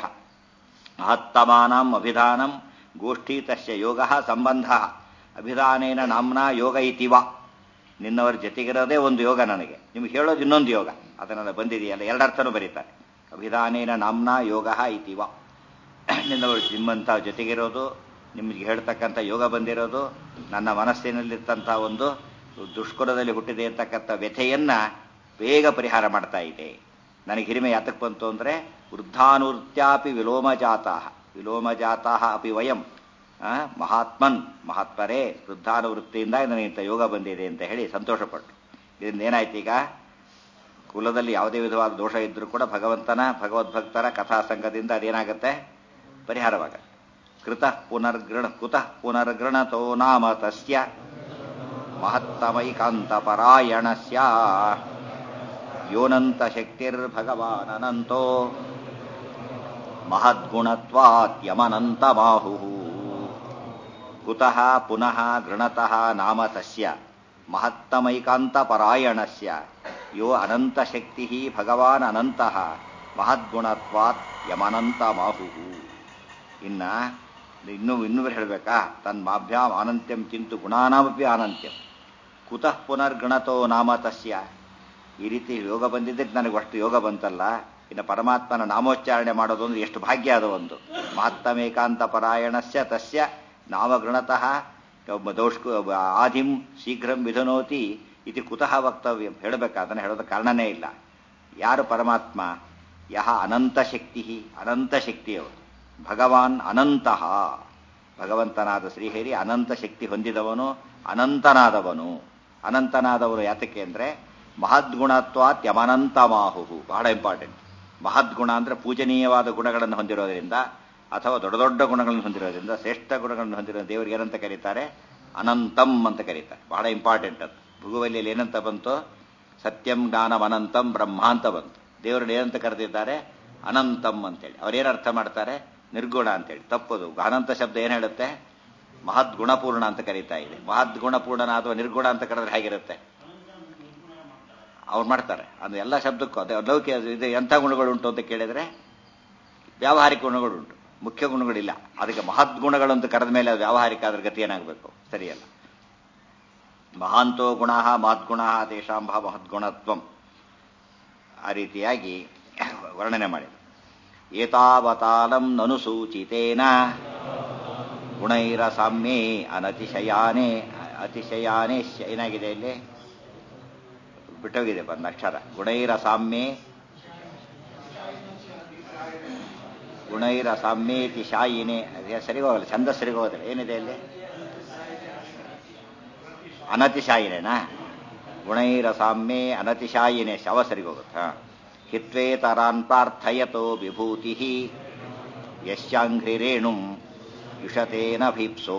ಮಹತ್ತಮಾನಾಂ ಅಭಿಧಾನಂ ಗೋಷ್ಠಿ ತಸ್ಯ ಯೋಗ ಸಂಬಂಧ ಅಭಿಧಾನೇನ ನಾಮ್ನಾ ಯೋಗ ಇತಿವ ನಿನ್ನವರ ಜೊತೆಗಿರೋದೇ ಒಂದು ಯೋಗ ನನಗೆ ನಿಮ್ಗೆ ಹೇಳೋದು ಇನ್ನೊಂದು ಯೋಗ ಅದನ್ನೆಲ್ಲ ಬಂದಿದೆಯಲ್ಲ ಎರಡರ್ಥನೂ ಬರೀತಾರೆ ಅಭಿಧಾನೇನ ನಾಮ್ನಾ ಯೋಗ ಇತಿವ ನಿನ್ನವರು ನಿಮ್ಮಂಥ ಜೊತೆಗಿರೋದು ನಿಮಗೆ ಹೇಳ್ತಕ್ಕಂಥ ಯೋಗ ಬಂದಿರೋದು ನನ್ನ ಮನಸ್ಸಿನಲ್ಲಿರ್ತಂಥ ಒಂದು ದುಷ್ಕುರದಲ್ಲಿ ಹುಟ್ಟಿದೆ ಅಂತಕ್ಕಂಥ ವ್ಯಥೆಯನ್ನ ಬೇಗ ಪರಿಹಾರ ಮಾಡ್ತಾ ಇದೆ ನನಗೆ ಹಿರಿಮೆ ಯಾತಕ್ಕೆ ಬಂತು ಅಂದರೆ ವೃದ್ಧಾನುವೃತ್ಯಾಪಿ ವಿಲೋಮ ಜಾತಾ ವಿಲೋಮ ಜಾತಾ ಅಪಿ ವಯಂ ಆ, ಮಹಾತ್ಮನ್ ಮಹಾತ್ಮರೇ ವೃದ್ಧಾನುವೃತ್ತಿಯಿಂದ ನನಗೆ ಇಂಥ ಯೋಗ ಬಂದಿದೆ ಅಂತ ಹೇಳಿ ಸಂತೋಷಪಟ್ಟು ಇದರಿಂದ ಏನಾಯ್ತು ಈಗ ಕುಲದಲ್ಲಿ ಯಾವುದೇ ವಿಧವಾದ ದೋಷ ಇದ್ರೂ ಕೂಡ ಭಗವಂತನ ಭಗವದ್ಭಕ್ತರ ಕಥಾ ಸಂಘದಿಂದ ಅದೇನಾಗುತ್ತೆ ಪರಿಹಾರವಾಗತ್ತೆ ಕೃತ ಪುನರ್ಗೃಣ ಕುತಃ ಪುನರ್ಗೃಣತೋ ನಾಮ ತಸ್ಯ ಮಹತ್ತಮೈಕಾಂತ ಪರಾಯಣಸ್ಯ ಯೋನಂತ ಶಕ್ತಿರ್ಭಗವಾನಂತೋ ಮಹದ್ಗುಣತ್ವಾತ್ಯಮನಂತಮಾಹು ಕುತಃ ಪುನಃ ಗೃಣತಃ ನಾಮ ತಸ್ಯ ಮಹತ್ತಮೈಕಾಂತ ಪರಾಯಣಸ್ಯ ಯೋ ಅನಂತಶಕ್ತಿ ಭಗವಾನ್ ಅನಂತಃ ಮಹದ್ಗುಣತ್ವಾತ್ ಯಮನಂತಮಾಹು ಇನ್ನ ಇನ್ನೂ ಇನ್ನೂ ಹೇಳಬೇಕಾ ತನ್ಮಾಭ್ಯಾಂ ಅನಂತ್ಯಂ ಕಿಂತು ಗುಣಾನಾಮಪಿ ಅನಂತ್ಯಂ ಕುತಃ ಪುನರ್ಗಣತೋ ನಾಮ ತಸ್ಯ ಈ ರೀತಿ ಯೋಗ ಬಂದಿದ್ದಕ್ಕೆ ನನಗೆ ಅಷ್ಟು ಯೋಗ ಬಂತಲ್ಲ ಇನ್ನು ಪರಮಾತ್ಮನ ನಾಮೋಚ್ಚಾರಣೆ ಮಾಡೋದು ಅಂದ್ರೆ ಎಷ್ಟು ಭಾಗ್ಯ ಅದು ಒಂದು ಮಹತ್ತಮೇಕಾಂತ ಪರಾಯಣಸ್ಯ ತಸ್ಯ ನಾಮಗೃಣತಃ ಒಬ್ಬ ದೋಷ್ಕು ಆದಿಂ ಶೀಘ್ರಂ ವಿಧನೋತಿ ಇತಿ ಕುತಃ ವಕ್ತವ್ಯ ಹೇಳಬೇಕಾ ಅದನ್ನು ಹೇಳೋದ ಕಾರಣನೇ ಇಲ್ಲ ಯಾರು ಪರಮಾತ್ಮ ಯಹ ಅನಂತ ಶಕ್ತಿ ಅನಂತ ಶಕ್ತಿಯವರು ಭಗವಾನ್ ಅನಂತಃ ಭಗವಂತನಾದ ಶ್ರೀಹರಿ ಅನಂತ ಶಕ್ತಿ ಹೊಂದಿದವನು ಅನಂತನಾದವನು ಅನಂತನಾದವನು ಯಾತಕ್ಕೆ ಅಂದರೆ ಮಹದ್ಗುಣತ್ವಾತ್ ಯಮನಂತಮಾಹು ಬಹಳ ಇಂಪಾರ್ಟೆಂಟ್ ಮಹದ್ಗುಣ ಅಂದರೆ ಪೂಜನೀಯವಾದ ಗುಣಗಳನ್ನು ಹೊಂದಿರೋದ್ರಿಂದ ಅಥವಾ ದೊಡ್ಡ ದೊಡ್ಡ ಗುಣಗಳನ್ನು ಹೊಂದಿರೋದ್ರಿಂದ ಶ್ರೇಷ್ಠ ಗುಣಗಳನ್ನು ಹೊಂದಿರೋ ದೇವರಿಗೆ ಏನಂತ ಕರೀತಾರೆ ಅನಂತಂ ಅಂತ ಕರೀತಾರೆ ಬಹಳ ಇಂಪಾರ್ಟೆಂಟ್ ಅದು ಭುಗುವಲ್ಲಿಯಲ್ಲಿ ಏನಂತ ಬಂತು ಸತ್ಯಂ ಜ್ಞಾನಂ ಅನಂತಂ ಬ್ರಹ್ಮ ಅಂತ ಬಂತು ದೇವರನ್ನ ಏನಂತ ಕರೆದಿದ್ದಾರೆ ಅನಂತಂ ಅಂತೇಳಿ ಅವ್ರೇನು ಅರ್ಥ ಮಾಡ್ತಾರೆ ನಿರ್ಗುಣ ಅಂತೇಳಿ ತಪ್ಪದು ಅನಂತ ಶಬ್ದ ಏನು ಹೇಳುತ್ತೆ ಮಹದ್ಗುಣಪೂರ್ಣ ಅಂತ ಕರೀತಾ ಇದೆ ಮಹದ್ಗುಣಪೂರ್ಣನ ಅಥವಾ ನಿರ್ಗುಣ ಅಂತ ಕರೆದ್ರೆ ಹೇಗಿರುತ್ತೆ ಅವ್ರು ಮಾಡ್ತಾರೆ ಅದು ಎಲ್ಲ ಶಬ್ದಕ್ಕೂ ಅದೇ ಲೌಕಿಕ ಇದು ಎಂಥ ಗುಣಗಳು ಉಂಟು ಅಂತ ಕೇಳಿದ್ರೆ ವ್ಯಾವಹಾರಿಕ ಗುಣಗಳು ಉಂಟು ಮುಖ್ಯ ಗುಣಗಳಿಲ್ಲ ಅದಕ್ಕೆ ಮಹದ್ಗುಣಗಳು ಅಂತ ಕರೆದ ಮೇಲೆ ಅದು ವ್ಯಾವಹಾರಿಕ ಅದ್ರ ಗತಿ ಏನಾಗಬೇಕು ಸರಿಯಲ್ಲ ಮಹಾಂತೋ ಗುಣ ಮಹದ್ಗುಣ ತೇಷಾಂಭ ಮಹದ್ಗುಣತ್ವಂ ಆ ರೀತಿಯಾಗಿ ವರ್ಣನೆ ಮಾಡಿದ ಏತಾವತಾಲಂ ನನುಸೂಚಿತೇನ ಗುಣೈರಸಾಮ್ಯೇ ಅನತಿಶಯಾನೇ ಅತಿಶಯಾನೇ ಏನಾಗಿದೆ ಇಲ್ಲಿ ಬಿಟ್ಟೋಗಿದೆ ಬಂದ ಅಕ್ಷರ ಗುಣೈರಸಾಮ್ಯೇ ಗುಣೈರಸಾಮ್ಯೇತಿ ಶಾಯಿನೇ ಅದೇ ಸರಿಗೋಗಲ್ಲ ಛಂದ ಸರಿಗೋಗೋದಿಲ್ಲ ಏನಿದೆ ಇಲ್ಲಿ ಅನತಿಶಾಯಿನೇನಾ ಗುಣೈರಸಾಮ್ಯೇ ಅನತಿಶಾಯಿನೇ ಶವ ಸರಿಗೋಗುತ್ತೆ ಹಿತ್ವೇತರಾನ್ ಪ್ರಾರ್ಥಯತೋ ವಿಭೂತಿ ಯಶ್ಯಾಂಘ್ರಿರೇಣು ಯುಷತೇನ ಭೀಪ್ಸೋ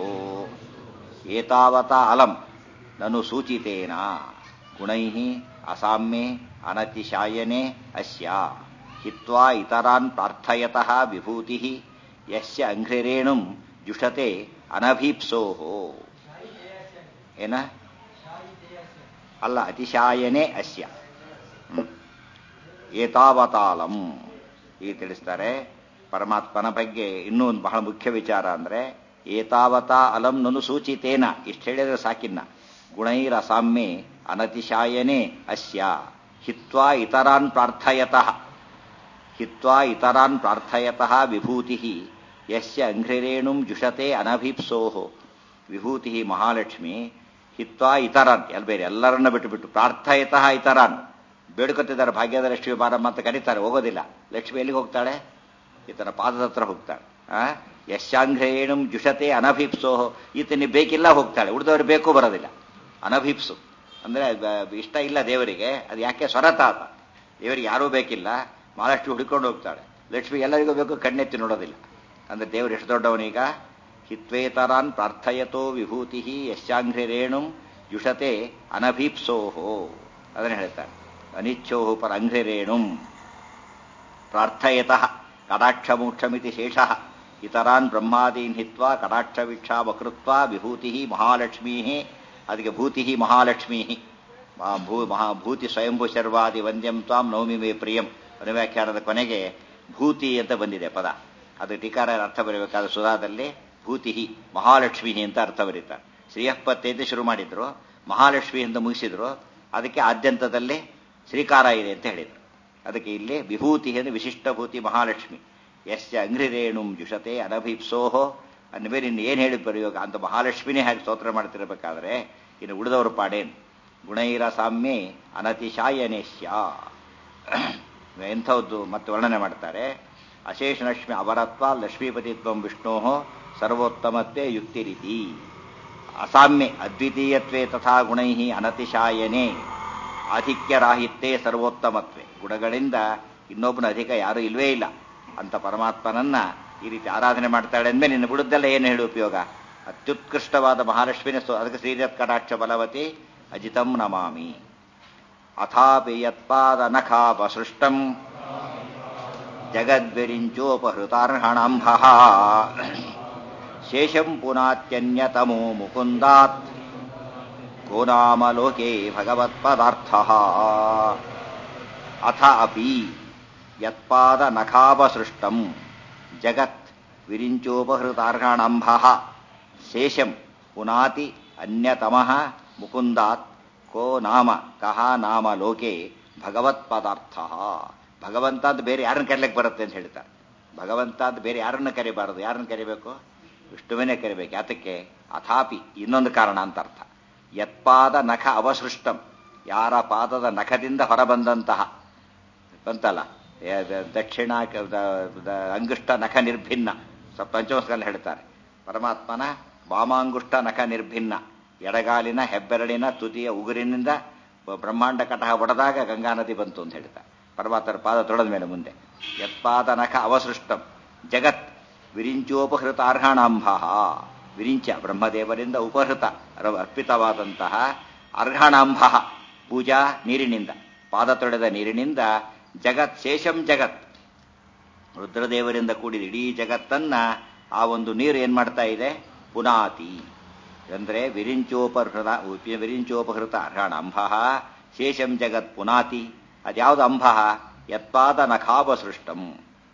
ಏತಾವತ ಅಲಂ ನನು ಸೂಚಿತೇನ ಗುಣೈ ಅಸಾಮ್ಯೆ ಅನತಿಶಾಯನೆ ಅಸ್ಯ ಹಿತ್ವಾ ಇತರಾನ್ ಪ್ರಾರ್ಥಯತಃ ವಿಭೂತಿ ಯಸ್ಯ ಅಂಘ್ರಿರೇಣು ಜುಷತೆ ಅನಭೀಪ್ಸೋ ಏನ ಅಲ್ಲ ಅತಿಶಾಯನೆ ಅಸ್ಯ ಏತಾವತಾಲಂ ಈ ತಿಳಿಸ್ತಾರೆ ಪರಮಾತ್ಮನ ಬಗ್ಗೆ ಇನ್ನೂ ಒಂದು ಬಹಳ ಮುಖ್ಯ ವಿಚಾರ ಅಂದ್ರೆ ಏತಾವತ ಅಲಂ ನನು ಸೂಚಿತೇನ ಇಷ್ಟು ಹೇಳಿದ್ರೆ ಸಾಕಿನ್ನ ಗುಣೈರಸಾಮ್ಯೆ ಅನತಿಶಾಯನೆ ಅಸ್ಯ ಹಿತ್ವಾ ಇತರಾನ್ ಪ್ರಾರ್ಥಯತಃ ಹಿತ್ವಾ ಇತರಾನ್ ಪ್ರಾರ್ಥಯತಃ ವಿಭೂತಿ ಯಸ್ಯ ಅಂಘ್ರಿರೇಣು ಜುಷತೆ ಅನಭೀಪ್ಸೋ ವಿಭೂತಿ ಮಹಾಲಕ್ಷ್ಮಿ ಹಿತ್ವಾ ಇತರಾನ್ ಎಲ್ ಬೇರೆ ಎಲ್ಲರನ್ನ ಬಿಟ್ಟು ಬಿಟ್ಟು ಪ್ರಾರ್ಥಯತಃ ಇತರಾನ್ ಬೇಡ್ಕೊತಿದ್ದಾರೆ ಭಾಗ್ಯದ ಲಕ್ಷ್ಮಿ ಬಾರಮ್ಮ ಅಂತ ಕರೀತಾರೆ ಹೋಗೋದಿಲ್ಲ ಲಕ್ಷ್ಮಿ ಎಲ್ಲಿಗೆ ಹೋಗ್ತಾಳೆ ಈತನ ಪಾದದ ಹತ್ರ ಹೋಗ್ತಾಳೆ ಆ ಯಶಾಂಘ್ರೇಣು ಜುಷತೆ ಅನಭೀಪ್ಸೋ ಈತನಿಗೆ ಬೇಕಿಲ್ಲ ಹೋಗ್ತಾಳೆ ಉಳಿದವರು ಬೇಕು ಬರೋದಿಲ್ಲ ಅನಭೀಪ್ಸು ಅಂದ್ರೆ ಇಷ್ಟ ಇಲ್ಲ ದೇವರಿಗೆ ಅದು ಯಾಕೆ ಸ್ವರತಾತ ದೇವರಿಗೆ ಯಾರೂ ಬೇಕಿಲ್ಲ ಮಹಾಲಕ್ಷ್ಮಿ ಹುಡುಕೊಂಡು ಹೋಗ್ತಾಳೆ ಲಕ್ಷ್ಮಿ ಎಲ್ಲರಿಗೂ ಬೇಕು ಕಣ್ಣೆತ್ತಿ ನೋಡೋದಿಲ್ಲ ಅಂದ್ರೆ ದೇವರು ಎಷ್ಟು ದೊಡ್ಡವನೀಗ ಹಿತ್ವೇತರಾನ್ ಪ್ರಾರ್ಥಯತೋ ವಿಭೂತಿ ಯಶಾಂಘ್ರಿರೇಣು ಜುಷತೆ ಅನಭೀಪ್ಸೋಹೋ ಅದನ್ನು ಹೇಳ್ತಾರೆ ಅನಿಚ್ಛೋ ಪರ ಅಂಘ್ರಿರೇಣು ಪ್ರಾರ್ಥಯತಃ ಕಟಾಕ್ಷಮೋಕ್ಷಮಿತಿ ಶೇಷ ಇತರಾನ್ ಬ್ರಹ್ಮಾದೀನ್ ಹಿತ್ವಾ ಕಟಾಕ್ಷವೀಕ್ಷಾ ವಕೃತ್ವ ವಿಭೂತಿ ಮಹಾಲಕ್ಷ್ಮೀ ಅದಕ್ಕೆ ಭೂತಿ ಮಹಾಲಕ್ಷ್ಮೀ ಭೂ ಮಹಾಭೂತಿ ಸ್ವಯಂಭೂ ಶರ್ವಾದಿ ವಂದ್ಯಂ ತ್ವಾಂ ನವಮಿ ಮೇ ಪ್ರಿಯಂ ವ್ಯಾಖ್ಯಾನದ ಕೊನೆಗೆ ಭೂತಿ ಅಂತ ಬಂದಿದೆ ಪದ ಅದು ಟೀಕಾರ ಅರ್ಥ ಬರಬೇಕಾದ ಸುಧಾದಲ್ಲಿ ಭೂತಿ ಮಹಾಲಕ್ಷ್ಮಿ ಅಂತ ಅರ್ಥ ಬರೀತಾರೆ ಶ್ರೀಯಪ್ಪತ್ತೆ ಅಂತ ಶುರು ಮಾಡಿದ್ರು ಮಹಾಲಕ್ಷ್ಮಿ ಅಂತ ಮುಗಿಸಿದ್ರು ಅದಕ್ಕೆ ಆದ್ಯಂತದಲ್ಲಿ ಶ್ರೀಕಾರ ಇದೆ ಅಂತ ಹೇಳಿದ್ರು ಅದಕ್ಕೆ ಇಲ್ಲಿ ವಿಭೂತಿ ಅಂದರೆ ವಿಶಿಷ್ಟಭೂತಿ ಮಹಾಲಕ್ಷ್ಮಿ ಯಶ್ಚ ಅಂಘ್ರಿರೇಣು ಜುಷತೆ ಅನಭೀಪ್ಸೋಹೋ ಅನ್ನ ಬೇರೆ ಇನ್ನು ಏನು ಹೇಳಿ ಪ್ರಯೋಗ ಅಂತ ಮಹಾಲಕ್ಷ್ಮಿನೇ ಹಾಗೆ ಸ್ತೋತ್ರ ಮಾಡ್ತಿರಬೇಕಾದ್ರೆ ಇನ್ನು ಉಳಿದವರು ಪಾಡೇನು ಗುಣೈರ ಸಾಮ್ಯೆ ಅನತಿಶಾಯನೇಶ್ಯ ಎಂಥದ್ದು ಮತ್ತೆ ವರ್ಣನೆ ಮಾಡ್ತಾರೆ ಅಶೇಷ ಲಕ್ಷ್ಮಿ ಅವರತ್ವ ಲಕ್ಷ್ಮೀಪತಿತ್ವ ವಿಷ್ಣೋ ಸರ್ವೋತ್ತಮತ್ವೇ ಯುಕ್ತಿ ರೀತಿ ಅಸಾಮ್ಯೆ ಅದ್ವಿತೀಯತ್ವೇ ತಥಾ ಗುಣೈ ಅನತಿಶಾಯನೆ ಆಧಿಕ್ಯರಾಹಿತ್ಯೇ ಸರ್ವೋತ್ತಮತ್ವೇ ಗುಣಗಳಿಂದ ಇನ್ನೊಬ್ಬನ ಅಧಿಕ ಯಾರೂ ಇಲ್ವೇ ಇಲ್ಲ ಅಂತ ಪರಮಾತ್ಮನನ್ನ ಈ ರೀತಿ ಆರಾಧನೆ ಮಾಡ್ತಾಳೆ ಅಂದ್ಮೇಲೆ ನಿನ್ನ ಬಿಡುದ್ದೆಲ್ಲ ಏನು ಹೇಳಿ ಉಪಯೋಗ ಅತ್ಯುತ್ಕೃಷ್ಟವಾದ ಮಹಾಲಕ್ಷ್ಮಿನ ಅದಕ್ಕೆ ಶ್ರೀರತ್ ಕಟಾಕ್ಷ ಬಲವತಿ ಅಜಿತಂ ನಮಾಮಿ ಅಥಾಪಿ ಯತ್ಪಾದ ನಖಾಪಸೃಷ್ಟಂ ಜಗದ್ವಿರಿಂಚೋಪಹೃತಾರ್ಹಣಂಭ ಶೇಷಂ ಪುನಾತ್ಯನ್ಯತಮೋ ಮುಕುಂದಾತ್ ಕೋ ನಾಮ ಲೋಕೆ ಭಗವತ್ಪದಾರ್ಥ ಅಥ ಅಪಿ ಯತ್ಪಾದ ನಖಾಪಸೃಷ್ಟಂ ಜಗತ್ ವಿರಿಂಚೋಪಹೃತಾರ್ಹಣಂಭ ಶೇಷಂ ಪುನಾತಿ ಅನ್ಯತಮಃ ಮುಕುಂದಾತ್ ಕೋ ನಾಮ ಕಹ ನಾಮ ಲೋಕೆ ಭಗವತ್ ಪದಾರ್ಥ ಭಗವಂತ ಅಂತ ಬೇರೆ ಯಾರನ್ನ ಕರಿಲಿಕ್ಕೆ ಬರುತ್ತೆ ಅಂತ ಹೇಳ್ತಾರೆ ಭಗವಂತ ಅಂತ ಬೇರೆ ಯಾರನ್ನ ಕರಿಬಾರದು ಯಾರನ್ನ ಕರಿಬೇಕು ವಿಷ್ಣುವನ್ನೇ ಕರಿಬೇಕು ಯಾತಕ್ಕೆ ಅಥಾಪಿ ಇನ್ನೊಂದು ಕಾರಣ ಅಂತ ಅರ್ಥ ಯತ್ಪಾದ ನಖ ಅವಸೃಷ್ಟಂ ಯಾರ ಪಾದದ ನಖದಿಂದ ಹೊರಬಂದಂತಹ ಬಂತಲ್ಲ ದಕ್ಷಿಣ ಅಂಗುಷ್ಟ ನಖ ನಿರ್ಭಿನ್ನ ಪಂಚಮಸ್ಕಲ್ಲಿ ಹೇಳ್ತಾರೆ ಪರಮಾತ್ಮನ ವಾಮಾಂಗುಷ್ಟ ನಖ ನಿರ್ಭಿನ್ನ ಎಡಗಾಲಿನ ಹೆಬ್ಬೆರಳಿನ ತುದಿಯ ಉಗುರಿನಿಂದ ಬ್ರಹ್ಮಾಂಡ ಕಟಹ ಒಡೆದಾಗ ಗಂಗಾ ನದಿ ಬಂತು ಅಂತ ಹೇಳ್ತಾರೆ ಪರಮಾತ್ಮರ ಪಾದ ತೊಳೆದ ಮೇಲೆ ಮುಂದೆ ಯತ್ಪಾದ ನಖ ಅವಸೃಷ್ಟಂ ಜಗತ್ ವಿರಿಂಚೋಪಹೃತ ಅರ್ಹಣಾಂಬ ವಿರಿಂಚ ಬ್ರಹ್ಮದೇವರಿಂದ ಉಪಹೃತ ಅರ್ಪಿತವಾದಂತಹ ಅರ್ಹಣಾಂಬ ಪೂಜಾ ನೀರಿನಿಂದ ಪಾದ ತೊಳೆದ ನೀರಿನಿಂದ ಜಗತ್ ಶೇಷಂ ಜಗತ್ ರುದ್ರದೇವರಿಂದ ಕೂಡಿದ ಇಡೀ ಜಗತ್ತನ್ನ ಆ ಒಂದು ನೀರು ಏನ್ ಮಾಡ್ತಾ ಇದೆ ಪುನಾತಿ ಅಂದ್ರೆ ವಿರಿಂಚೋಪಹೃತ ವಿರಿಂಚೋಪಹೃತ ಅರ್ಹಣ ಅಂಬ ಶೇಷಂ ಜಗತ್ ಪುನಾತಿ ಅದ್ಯಾವುದು ಅಂಬ ಯತ್ಪಾದ ನಖಾಪ ಸೃಷ್ಟಂ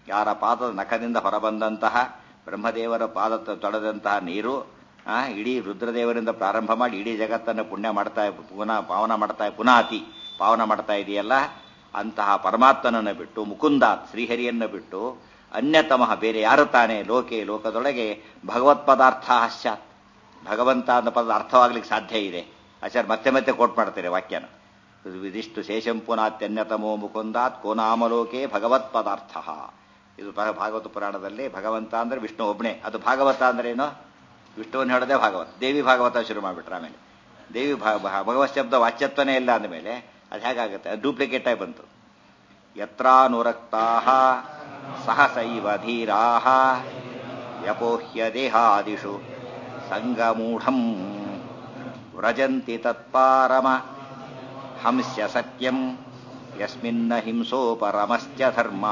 ಯಾರ ಪಾದದ ನಖದಿಂದ ಹೊರಬಂದಂತಹ ಬ್ರಹ್ಮದೇವರ ಪಾದ ತೊಳೆದಂತಹ ನೀರು ಆ, ಇಡೀ ರುದ್ರದೇವರಿಂದ ಪ್ರಾರಂಭ ಮಾಡಿ ಇಡೀ ಜಗತ್ತನ್ನು ಪುಣ್ಯ ಮಾಡ್ತಾ ಪುನಃ ಪಾವನ ಮಾಡ್ತಾ ಪುನಃ ಅತಿ ಪಾವನ ಮಾಡ್ತಾ ಇದೆಯಲ್ಲ ಅಂತಹ ಪರಮಾತ್ಮನನ್ನು ಬಿಟ್ಟು ಮುಕುಂದ ಶ್ರೀಹರಿಯನ್ನು ಬಿಟ್ಟು ಅನ್ಯತಮಃ ಬೇರೆ ಯಾರು ತಾನೇ ಲೋಕೆ ಲೋಕದೊಳಗೆ ಭಗವತ್ ಪದಾರ್ಥ ಸ್ಯಾತ್ ಭಗವಂತ ಅನ್ನೋ ಪದದ ಅರ್ಥವಾಗ್ಲಿಕ್ಕೆ ಸಾಧ್ಯ ಇದೆ ಆಚಾರ್ಯ ಮತ್ತೆ ಮತ್ತೆ ಕೋಟ್ ಮಾಡ್ತಾರೆ ವಾಕ್ಯನ ಇದಿಷ್ಟು ಶೇಷಂ ಪುನಾತ್ಯನ್ಯತಮೋ ಮುಕುಂದಾತ್ ಕೋನಾಮಲೋಕೆ ಭಗವತ್ ಪದಾರ್ಥ ಇದು ಭ- ಭಾಗವತ ಪುರಾಣದಲ್ಲಿ ಭಗವಂತ ಅಂದ್ರೆ ವಿಷ್ಣು ಒಬ್ಬನೇ ಅದು ಭಾಗವತ ಅಂದ್ರೆ ಏನು ವಿಷ್ಣುವನ್ನು ಹೇಳೋದೇ ಭಾಗವತ ದೇವಿ ಭಾಗವತ ಶುರು ಮಾಡಿಬಿಟ್ರೆ ಆಮೇಲೆ ದೇವಿ ಭಾ- ಭಾ- ಭಗವತ್ ಶಬ್ದ ವಾಚ್ಯತ್ವನೇ ಇಲ್ಲ ಅಂದಮೇಲೆ ಅದು ಹೇಗಾಗುತ್ತೆ ಅದು ಡೂಪ್ಲಿಕೇಟ್ ಆಗಿ ಬಂತು ಯತ್ರಾನುರಕ್ತಾ ಸಹಸೈವ ಧೀರಾ ವ್ಯಪೋಹ್ಯ ದೇಹಾದಿಷು ಸಂಗಮೂಢಂ ವ್ರಜಂತಿ ತತ್ಪಾರಮ ಹಂಸ್ಯ ಸತ್ಯಂ ಯಸ್ಮಿನ್ನ ಹಿಂಸೋ ಪರಮಶ್ಚ ಧರ್ಮ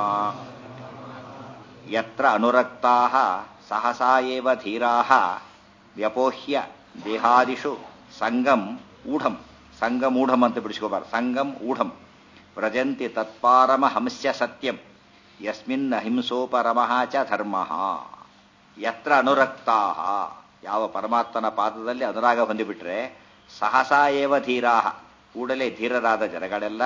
ಯತ್ರ ಅನುರಕ್ತಾ ಸಹಸಾ ಏವ ಧೀರಾ ವ್ಯಪೋಹ್ಯ ದೇಹಾದಿಷು ಸಂಗಂ ಊಢಂ ಸಂಗಮೂಢಂ ಅಂತ ಬಿಡಿಸ್ಕೋಬಾರ್ದು ಸಂಗಂ ಊಢಂ ವ್ರಜಂತಿ ತತ್ಪಾರಮ ಹಂಸ್ಯ ಸತ್ಯಂ ಯಸ್ಮಿನ್ ಅಹಿಂಸೋಪರಮಃ ಚ ಧರ್ಮ ಯತ್ರ ಅನುರಕ್ತಾ ಯಾವ ಪರಮಾತ್ಮನ ಪಾದದಲ್ಲಿ ಅನುರಾಗ ಹೊಂದಿಬಿಟ್ರೆ ಸಹಸಾ ಏವ ಧೀರಾ ಕೂಡಲೇ ಧೀರರಾದ ಜನಗಳೆಲ್ಲ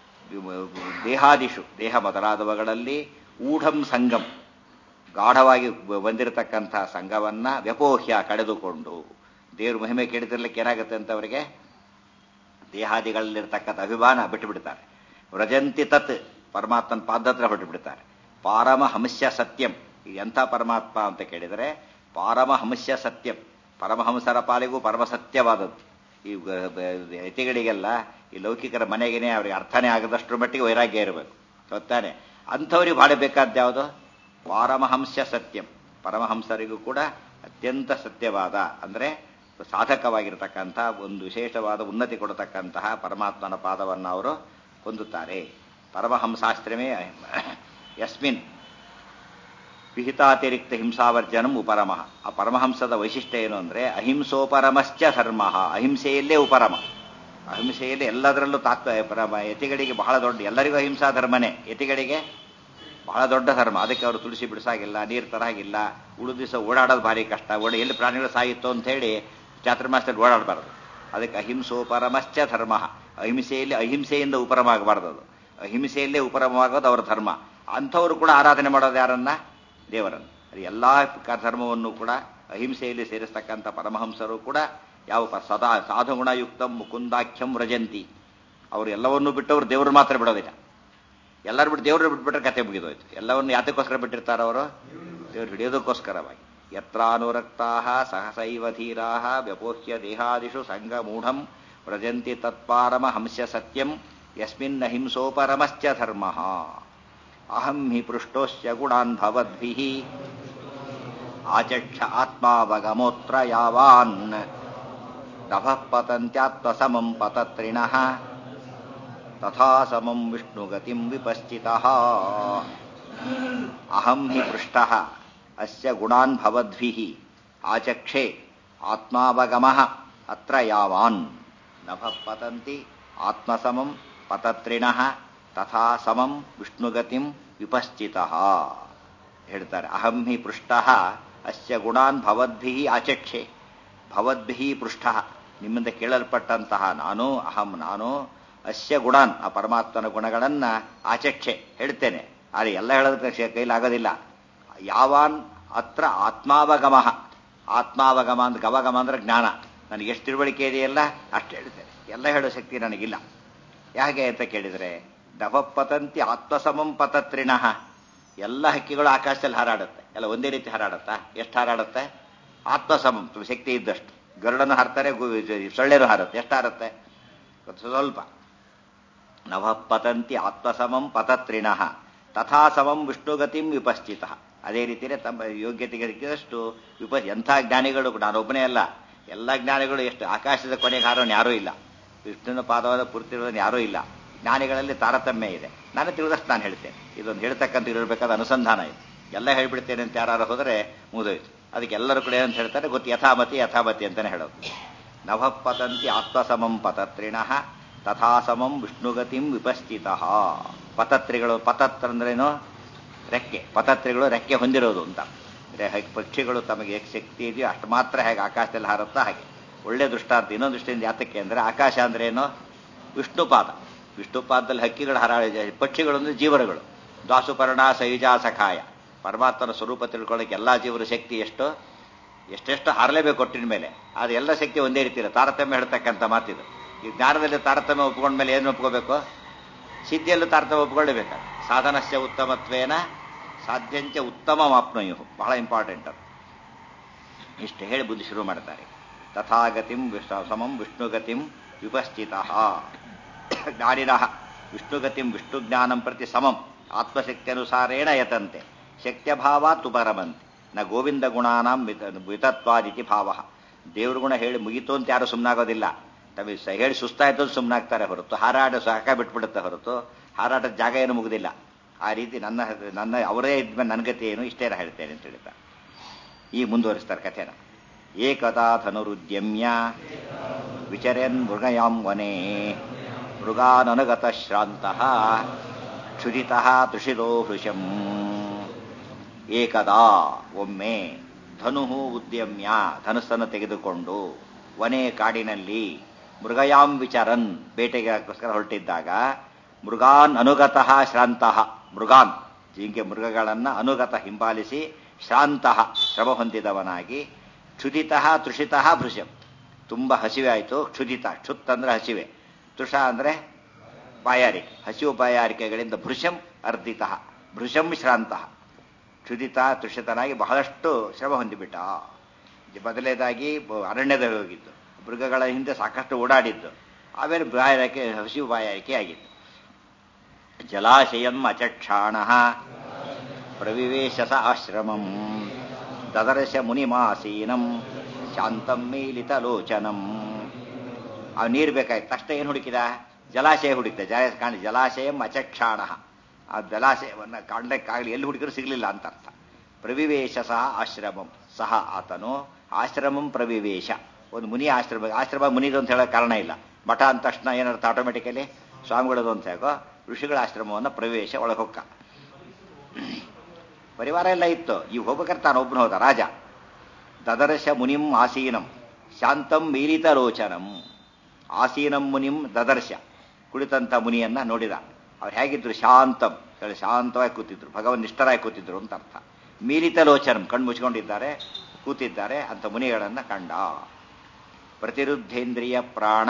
ದೇಹಾದಿಷು ದೇಹ ಮೊದಲಾದವುಗಳಲ್ಲಿ ಊಢಂ ಸಂಗಂ ಗಾಢವಾಗಿ ಬಂದಿರತಕ್ಕಂಥ ಸಂಘವನ್ನ ವ್ಯಪೋಹ್ಯ ಕಳೆದುಕೊಂಡು ದೇವ್ರ ಮಹಿಮೆ ಕೇಳಿದಿರ್ಲಿಕ್ಕೆ ಏನಾಗುತ್ತೆ ಅಂತ ಅವರಿಗೆ ದೇಹಾದಿಗಳಲ್ಲಿರ್ತಕ್ಕಂಥ ಅಭಿಮಾನ ಬಿಟ್ಟು ಬಿಡ್ತಾರೆ ವ್ರಜಂತಿ ತತ್ ಪರಮಾತ್ಮನ ಪಾದತ್ರ ಹೊರಟು ಬಿಡ್ತಾರೆ ಪಾರಮಹಂಸ್ಯ ಸತ್ಯಂ ಇದು ಎಂಥ ಪರಮಾತ್ಮ ಅಂತ ಕೇಳಿದರೆ ಪಾರಮಹಂಸ್ಯ ಸತ್ಯಂ ಪರಮಹಂಸರ ಪಾಲಿಗೂ ಪರಮ ಸತ್ಯವಾದದ್ದು ಈ ಗ- ಬ- ಯತಿಗಳಿಗೆಲ್ಲ ಈ ಲೌಕಿಕರ ಮನೆಗೇನೆ ಅವ್ರಿಗೆ ಅರ್ಥನೇ ಆಗದಷ್ಟರ ಮಟ್ಟಿಗೆ ವೈರಾಗ್ಯ ಇರಬೇಕು ಗೊತ್ತಾನೆ ಅಂಥವ್ರಿಗೆ ಭಾಳ ಬೇಕಾದ ಯಾವುದು ಪಾರಮಹಂಸ್ಯ ಸತ್ಯಂ ಪರಮಹಂಸರಿಗೂ ಕೂಡ ಅತ್ಯಂತ ಸತ್ಯವಾದ ಅಂದರೆ ಸಾಧಕವಾಗಿರತಕ್ಕಂಥ ಒಂದು ವಿಶೇಷವಾದ ಉನ್ನತಿ ಕೊಡತಕ್ಕಂತಹ ಪರಮಾತ್ಮನ ಪಾದವನ್ನು ಅವರು ಹೊಂದುತ್ತಾರೆ ಪರಮಹಂಸಾಸ್ತ್ರಮೇ ಯಸ್ಮಿನ್ ವಿಹಿತಾತಿರಿಕ್ತ ಹಿಂಸಾವರ್ಜನಂ ಉಪರಮಃ ಆ ಪರಮಹಂಸದ ವೈಶಿಷ್ಟ್ಯ ಏನು ಅಂದರೆ ಅಹಿಂಸೋಪರಮಶ್ಚ ಧರ್ಮ ಅಹಿಂಸೆಯಲ್ಲೇ ಉಪರಮ ಅಹಿಂಸೆಯಲ್ಲಿ ಎಲ್ಲದರಲ್ಲೂ ತಾತ್ವ ಪರಮ ಯತಿಗಳಿಗೆ ಬಹಳ ದೊಡ್ಡ ಎಲ್ಲರಿಗೂ ಅಹಿಂಸಾ ಧರ್ಮನೇ ಯತಿಗಳಿಗೆ ಬಹಳ ದೊಡ್ಡ ಧರ್ಮ ಅದಕ್ಕೆ ಅವರು ತುಳಸಿ ಬಿಡಿಸಾಗಿಲ್ಲ ನೀರು ತರಾಗಿಲ್ಲ ಉಳಿದ ದಿವಸ ಓಡಾಡೋದು ಭಾರಿ ಕಷ್ಟ ಓಡ ಎಲ್ಲಿ ಪ್ರಾಣಿಗಳು ಸಾಯಿತ್ತು ಅಂತ ಹೇಳಿ ಚಾತುರ್ಮಾಸದಲ್ಲಿ ಓಡಾಡಬಾರದು ಅದಕ್ಕೆ ಅಹಿಂಸೋಪರಮಶ್ಚ ಧರ್ಮ ಅಹಿಂಸೆಯಲ್ಲಿ ಅಹಿಂಸೆಯಿಂದ ಉಪರಮ ಆಗಬಾರ್ದು ಅದು ಅಹಿಂಸೆಯಲ್ಲೇ ಉಪರಮವಾಗೋದು ಅವರ ಧರ್ಮ ಅಂಥವರು ಕೂಡ ಆರಾಧನೆ ಮಾಡೋದು ಯಾರನ್ನ ದೇವರನ್ನು ಅದು ಎಲ್ಲ ಧರ್ಮವನ್ನು ಕೂಡ ಅಹಿಂಸೆಯಲ್ಲಿ ಸೇರಿಸ್ತಕ್ಕಂಥ ಪರಮಹಂಸರು ಕೂಡ ಯಾವ ಪ- ಸದಾ ಸಾಧುಗುಣಯುಕ್ತ ಮುಕುಂದಾಖ್ಯಂ ವ್ರಜಂತಿ ಅವರು ಎಲ್ಲವನ್ನೂ ಬಿಟ್ಟವರು ದೇವರು ಮಾತ್ರ ಬಿಡೋದಿಲ್ಲ ಎಲ್ಲರೂ ಬಿಟ್ಟು ದೇವರು ಬಿಟ್ಬಿಟ್ರೆ ಕತೆ ಮುಗಿದೋಯ್ತು ಎಲ್ಲವನ್ನು ಯಾತಕ್ಕೋಸ್ಕರ ಬಿಟ್ಟಿರ್ತಾರೆ ಅವರು ದೇವರು ಹಿಡಿಯೋದಕ್ಕೋಸ್ಕರವಾಗಿ ಯತ್ರಾನುರಕ್ತಾ ಸಹಸೈವ ಧೀರಾ ವ್ಯಪೋಹ್ಯ ದೇಹಾದಿಷು ಸಂಗಮೂಢಂ ವ್ರಜಂತಿ ತತ್ಪಾರಮ ಹಂಸ್ಯ ಸತ್ಯಂ ಯಸ್ಮಿನ್ ಅಹಿಂಸೋಪರಮಶ್ಚ ಧರ್ಮ ಅಹಂ ಹಿ ಪೃಷ್ಟೋಶ್ಚ ಗುಣಾನ್ ಭವದ್ಭಿಃ ಆಚಕ್ಷ ಆತ್ಮಾವಗಮೋತ್ರ ಯಾವಾನ್ ನಭಃ ಪತಂತ್ಯಾತ್ಮಸಮಂ ಪತತ್ರಿಣಃ ತಥಾ ಸಮಂ ವಿಷ್ಣುಗತಿಂ ವಿಪಶ್ಚಿತಃ ಅಹಂ ಹಿ ಪೃಷ್ಟಃ ಅಸ್ಯ ಗುಣಾನ್ ಭವದ್ಭಿಃ ಆಚಕ್ಷೆ ಆತ್ಮಾವಗಮಃ ಅತ್ರ ಯಾವಾನ್ ನಭಃ ಪತಂತಿ ಆತ್ಮಸಮಂ ಪತತ್ರಿಣಃ ತಥಾ ಸಮಂ ವಿಷ್ಣುಗತಿಂ ವಿಪಶ್ಚಿತಃ ಹೇಳ್ತಾರೆ ಅಹಂ ಹಿ ಪೃಷ್ಟಃ ಅಸ್ಯ ಗುಣಾನ್ ಭವದ್ಭಿಃ ಆಚಕ್ಷೆ ಭವದ್ಭಿಃ ಪೃಷ್ಟಃ ನಿಮ್ಮಿಂದ ಕೇಳಲ್ಪಟ್ಟಂತಹ ನಾನು ಅಹಂ ನಾನು ಅಸ್ಯ ಗುಣಾನ್ ಆ ಪರಮಾತ್ಮನ ಗುಣಗಳನ್ನ ಆಚಕ್ಷೆ ಹೇಳ್ತೇನೆ ಆದರೆ ಎಲ್ಲ ಹೇಳೋದಕ್ಕೆ ಕೈಲಾಗೋದಿಲ್ಲ ಯಾವಾನ್ ಅತ್ರ ಆತ್ಮಾವಗಮ ಆತ್ಮಾವಗಮ ಅಂತ ಗವಗಮ ಅಂದ್ರೆ ಜ್ಞಾನ ನನಗೆ ಎಷ್ಟು ತಿಳುವಳಿಕೆ ಇದೆಯಲ್ಲ ಅಷ್ಟು ಹೇಳ್ತೇನೆ ಎಲ್ಲ ಹೇಳೋ ಶಕ್ತಿ ನನಗಿಲ್ಲ ಯಾಕೆ ಅಂತ ಕೇಳಿದರೆ ದಭಪತಂತಿ ಆತ್ಮಸಮಂ ಪತತ್ರಿಣಃ ಎಲ್ಲ ಹಕ್ಕಿಗಳು ಆಕಾಶದಲ್ಲಿ ಹಾರಾಡುತ್ತೆ ಎಲ್ಲ ಒಂದೇ ರೀತಿ ಹಾರಾಡುತ್ತಾ ಎಷ್ಟು ಹಾರಾಡುತ್ತೆ ಆತ್ಮಸಮಂ ಶಕ್ತಿ ಇದ್ದಷ್ಟು ಗರುಡನ್ನು ಹಾರ್ತಾರೆ ಗು- ಸೊಳ್ಳೆನೂ ಹಾರುತ್ತೆ ಎಷ್ಟು ಹಾರುತ್ತೆ ಸ್ವಲ್ಪ ನಭ ಪತಂತಿ ಆತ್ಮಸಮಂ ಪತತ್ರಿಣಃ ತಥಾ ಸಮಂ ವಿಷ್ಣುಗತಿಂ ವಿಪಶ್ಚಿತ ಅದೇ ರೀತಿಯೇ ತಮ್ಮ ಯೋಗ್ಯತೆಗೆ ಸಿಕ್ಕಿದಷ್ಟು ವಿಪ ಎಂಥ ಜ್ಞಾನಿಗಳು ಕೂಡ ನಾನೊಬ್ಬನೇ ಅಲ್ಲ ಎಲ್ಲ ಜ್ಞಾನಿಗಳು ಎಷ್ಟು ಆಕಾಶದ ಕೊನೆಗೆ ಹಾರೋನು ಯಾರೂ ಇಲ್ಲ ವಿಷ್ಣುವಿನ ಪಾದವಾದ ಪೂರ್ತಿ ಇರೋದನ್ನು ಯಾರೂ ಇಲ್ಲ ಜ್ಞಾನಿಗಳಲ್ಲಿ ತಾರತಮ್ಯ ಇದೆ ನಾನು ತಿಳಿದಷ್ಟು ನಾನು ಹೇಳ್ತೇನೆ ಇದೊಂದು ಹೇಳ್ತಕ್ಕಂಥ ಇರಬೇಕಾದ ಅನುಸಂಧಾನ ಇದೆ ಎಲ್ಲ ಹೇಳ್ಬಿಡ್ತೇನೆ ಅಂತ ಯಾರು ಹೋದರೆ ಮುಗಿದೋಯ್ತು ಅದಕ್ಕೆ ಎಲ್ಲರೂ ಕೂಡ ಏನಂತ ಹೇಳ್ತಾರೆ ಗೊತ್ತು ಯಥಾಮತಿ ಯಥಾಮತಿ ಅಂತಾನೆ ಹೇಳೋದು ನಭ ಪತಂತಿ ಆತ್ಮಸಮಂ ಪತತ್ರಿಣಃ ತಥಾ ಸಮಂ ವಿಷ್ಣುಗತಿಂ ವಿಪಶ್ಚಿತ ಪತತ್ರಿಗಳು ಪತತ್ರ ಅಂದ್ರೇನು ರೆಕ್ಕೆ ಪತತ್ರಿಗಳು ರೆಕ್ಕೆ ಹೊಂದಿರೋದು ಅಂತ ಅಂದ್ರೆ ಹಾಗೆ ಪಕ್ಷಿಗಳು ತಮಗೆ ಎಷ್ಟು ಶಕ್ತಿ ಇದೆಯೋ ಅಷ್ಟು ಮಾತ್ರ ಹೇಗೆ ಆಕಾಶದಲ್ಲಿ ಹಾರುತ್ತಾ ಹಾಗೆ ಒಳ್ಳೆ ದೃಷ್ಟಾಂತ ಇನ್ನೊಂದು ದೃಷ್ಟಿಯಿಂದ ಯಾತಕ್ಕೆ ಅಂದರೆ ಆಕಾಶ ಅಂದ್ರೆ ಏನು ವಿಷ್ಣುಪಾದ ವಿಷ್ಣುಪಾದದಲ್ಲಿ ಹಕ್ಕಿಗಳು ಹರಾಳ ಪಕ್ಷಿಗಳೊಂದು ಜೀವನಗಳು ದ್ವಾಸುಪರ್ಣ ಸೈಜ ಸಖಾಯ ಪರಮಾತ್ಮನ ಸ್ವರೂಪ ತಿಳ್ಕೊಳ್ಳೋಕೆ ಎಲ್ಲ ಜೀವರ ಶಕ್ತಿ ಎಷ್ಟು ಎಷ್ಟೆಷ್ಟು ಹಾರಲೇಬೇಕು ಕೊಟ್ಟಿನ ಮೇಲೆ ಅದು ಎಲ್ಲ ಶಕ್ತಿ ಒಂದೇ ರೀತಿ ಇಲ್ಲ ತಾರತಮ್ಯ ಹೇಳ್ತಕ್ಕಂಥ ಮಾತಿದು ಈ ಜ್ಞಾನದಲ್ಲಿ ತಾರತಮ್ಯ ಒಪ್ಕೊಂಡ ಮೇಲೆ ಏನು ಒಪ್ಕೋಬೇಕು ಸಿದ್ಧಿಯಲ್ಲೂ ತಾರತಮ್ಯ ಒಪ್ಕೊಳ್ಳೇಬೇಕು ಸಾಧನಸ್ಯ ಉತ್ತಮತ್ವೇನ ಸಾಧ್ಯಂಚ ಉತ್ತಮ ಮಾಪ್ನಯು ಬಹಳ ಇಂಪಾರ್ಟೆಂಟ್ ಅದು ಇಷ್ಟು ಹೇಳಿ ಬುದ್ಧಿ ಶುರು ಮಾಡ್ತಾರೆ ತಥಾಗತಿಂ ವಿಷ್ಣು ಸಮಂ ವಿಷ್ಣುಗತಿಂ ವಿಪಸ್ಥಿತ ಜ್ಞಾನಿನಃ ವಿಷ್ಣುಗತಿಂ ವಿಷ್ಣುಜ್ಞಾನಂ ಪ್ರತಿ ಸಮಂ ಆತ್ಮಶಕ್ತಿಯನುಸಾರೇಣ ಯತಂತೆ ಶಕ್ತ್ಯಭಾವಾತ್ ಉಪರಮಂತೆ ನ ಗೋವಿಂದ ಗುಣಾನಾಂ ವಿತತ್ವಾದಿತಿ ಭಾವ ದೇವ್ರ ಗುಣ ಹೇಳಿ ಮುಗೀತು ಅಂತ ಯಾರು ಸುಮ್ಮನಾಗೋದಿಲ್ಲ ತಮಗೆ ಸ- ಹೇಳಿ ಸುಸ್ತಾಯ್ತು ಅಂತ ಸುಮ್ಮನಾಗ್ತಾರೆ ಹೊರತು ಹಾರಾಟ ಸಾಕ ಬಿಟ್ಬಿಡುತ್ತೆ ಹೊರತು ಹಾರಾಟದ ಜಾಗ ಏನು ಮುಗುದಿಲ್ಲ ಆ ರೀತಿ ನನ್ನ ನನ್ನ ಅವರೇ ಇದ್ಮೇಲೆ ನನ್ನ ಗತಿ ಏನು ಇಷ್ಟೇನ ಹೇಳ್ತೇನೆ ಅಂತ ಹೇಳ್ತಾರೆ ಈ ಮುಂದುವರಿಸ್ತಾರೆ ಕಥೆನ ಏಕದಾ ಧನುರುದ್ಯಮ್ಯ ವಿಚರನ್ ಮೃಗಯಾಂ ವನೆ ಮೃಗಾನನುಗತ ಶ್ರಾಂತ ಕ್ಷುದಿತ ತೃಷಿರೋ ಹೃಶಂ ಏಕದಾ ಒಮ್ಮೆ ಧನು ಉದ್ಯಮ್ಯ ಧನುಸ್ಸನ್ನು ತೆಗೆದುಕೊಂಡು ವನೆ ಕಾಡಿನಲ್ಲಿ ಮೃಗಯಾಂ ವಿಚರನ್ ಬೇಟೆಗೋಸ್ಕರ ಹೊರಟಿದ್ದಾಗ ಮೃಗಾನ್ ಅನುಗತಃ ಶ್ರಾಂತಃ ಮೃಗಾನ್ ಜಿಂಕೆ ಮೃಗಗಳನ್ನ ಅನುಗತ ಹಿಂಬಾಲಿಸಿ ಶ್ರಾಂತಃ ಶ್ರಮ ಹೊಂದಿದವನಾಗಿ ಕ್ಷುದಿತ ತೃಷಿತ ಭೃಶಂ ತುಂಬ ಹಸಿವೆ ಆಯಿತು ಕ್ಷುದಿತ ಕ್ಷುತ್ ಅಂದ್ರೆ ಹಸಿವೆ ತೃಷ ಅಂದ್ರೆ ಬಾಯಾರಿಕೆ ಹಸಿವು ಬಾಯಾರಿಕೆಗಳಿಂದ ಭೃಶಂ ಅರ್ಧಿತ ಭೃಶಂ ಶ್ರಾಂತಃ ಕ್ಷುದಿತ ತೃಷಿತನಾಗಿ ಬಹಳಷ್ಟು ಶ್ರಮ ಹೊಂದಿಬಿಟ್ಟ ಮೊದಲೇದಾಗಿ ಬ- ಅರಣ್ಯದ ಹೋಗಿದ್ದು ಮೃಗಗಳ ಹಿಂದೆ ಸಾಕಷ್ಟು ಓಡಾಡಿದ್ದು ಆಮೇಲೆ ಬಾಯಾರಿಕೆ ಹಸಿವು ಬಾಯಾರಿಕೆ ಆಗಿತ್ತು ಜಲಾಶಯಂ ಅಚಕ್ಷಾಣ ಪ್ರವಿವೇಶ ಸ ಆಶ್ರಮಂ ದದರ್ಶ ಮುನಿಮಾಸೀನಂ ಶಾಂತಂ ಮೀಲಿತಲೋಚನಂ ಆ ನೀರು ಬೇಕಾಯ್ತು ತಕ್ಷಣ ಏನು ಹುಡುಕಿದ ಜಲಾಶಯ ಹುಡುಕಿದ ಜಲ ಕಾಣ ಜಲಾಶಯಂ ಅಚಕ್ಷಾಣ ಆ ಜಲಾಶಯವನ್ನು ಕಾಣಲಿಕ್ಕಾಗಲಿ ಎಲ್ಲಿ ಹುಡುಕಿದ್ರು ಸಿಗಲಿಲ್ಲ ಅಂತ ಅರ್ಥ ಪ್ರವಿವೇಶ ಸಹ ಆಶ್ರಮಂ ಸಹ ಆತನು ಆಶ್ರಮಂ ಪ್ರವಿವೇಶ ಒಂದು ಮುನಿ ಆಶ್ರಮ ಆಶ್ರಮ ಮುನಿದು ಅಂತ ಹೇಳೋ ಕಾರಣ ಇಲ್ಲ ಮಠ ಅಂದ ತಕ್ಷಣ ಏನರ್ಥ ಆಟೋಮೆಟಿಕಲಿ ಸ್ವಾಮಿಗಳದು ಅಂತ ಹೇಗೋ ಋಷಿಗಳ ಆಶ್ರಮವನ್ನು ಪ್ರವೇಶ ಒಳಗೆ ಹೊಕ್ಕ ಪರಿವಾರ ಎಲ್ಲ ಇತ್ತು ಇವ್ ಹೋಗ್ಬೇಕಾದ್ರೆ ತಾನು ಒಬ್ಬನು ಹೋದ ರಾಜ ದದರ್ಶ ಮುನಿಂ ಆಸೀನಂ ಶಾಂತಂ ಮೀಲಿತ ರೋಚನಂ ಆಸೀನಂ ಮುನಿಂ ದದರ್ಶ ಕುಳಿತಂತ ಮುನಿಯನ್ನ ನೋಡಿದ ಅವ್ರು ಹೇಗಿದ್ರು ಶಾಂತಂ ಹೇಳಿ ಶಾಂತವಾಗಿ ಕೂತಿದ್ರು ಭಗವನ್ ನಿಷ್ಠರಾಗಿ ಕೂತಿದ್ರು ಅಂತ ಅರ್ಥ ಮೀಲಿತ ಲೋಚನಂ ಕಣ್ಣು ಮುಚ್ಕೊಂಡಿದ್ದಾರೆ ಕೂತಿದ್ದಾರೆ ಅಂತ ಮುನಿಗಳನ್ನ ಕಂಡ ಪ್ರತಿರುದ್ಧೇಂದ್ರಿಯ ಪ್ರಾಣ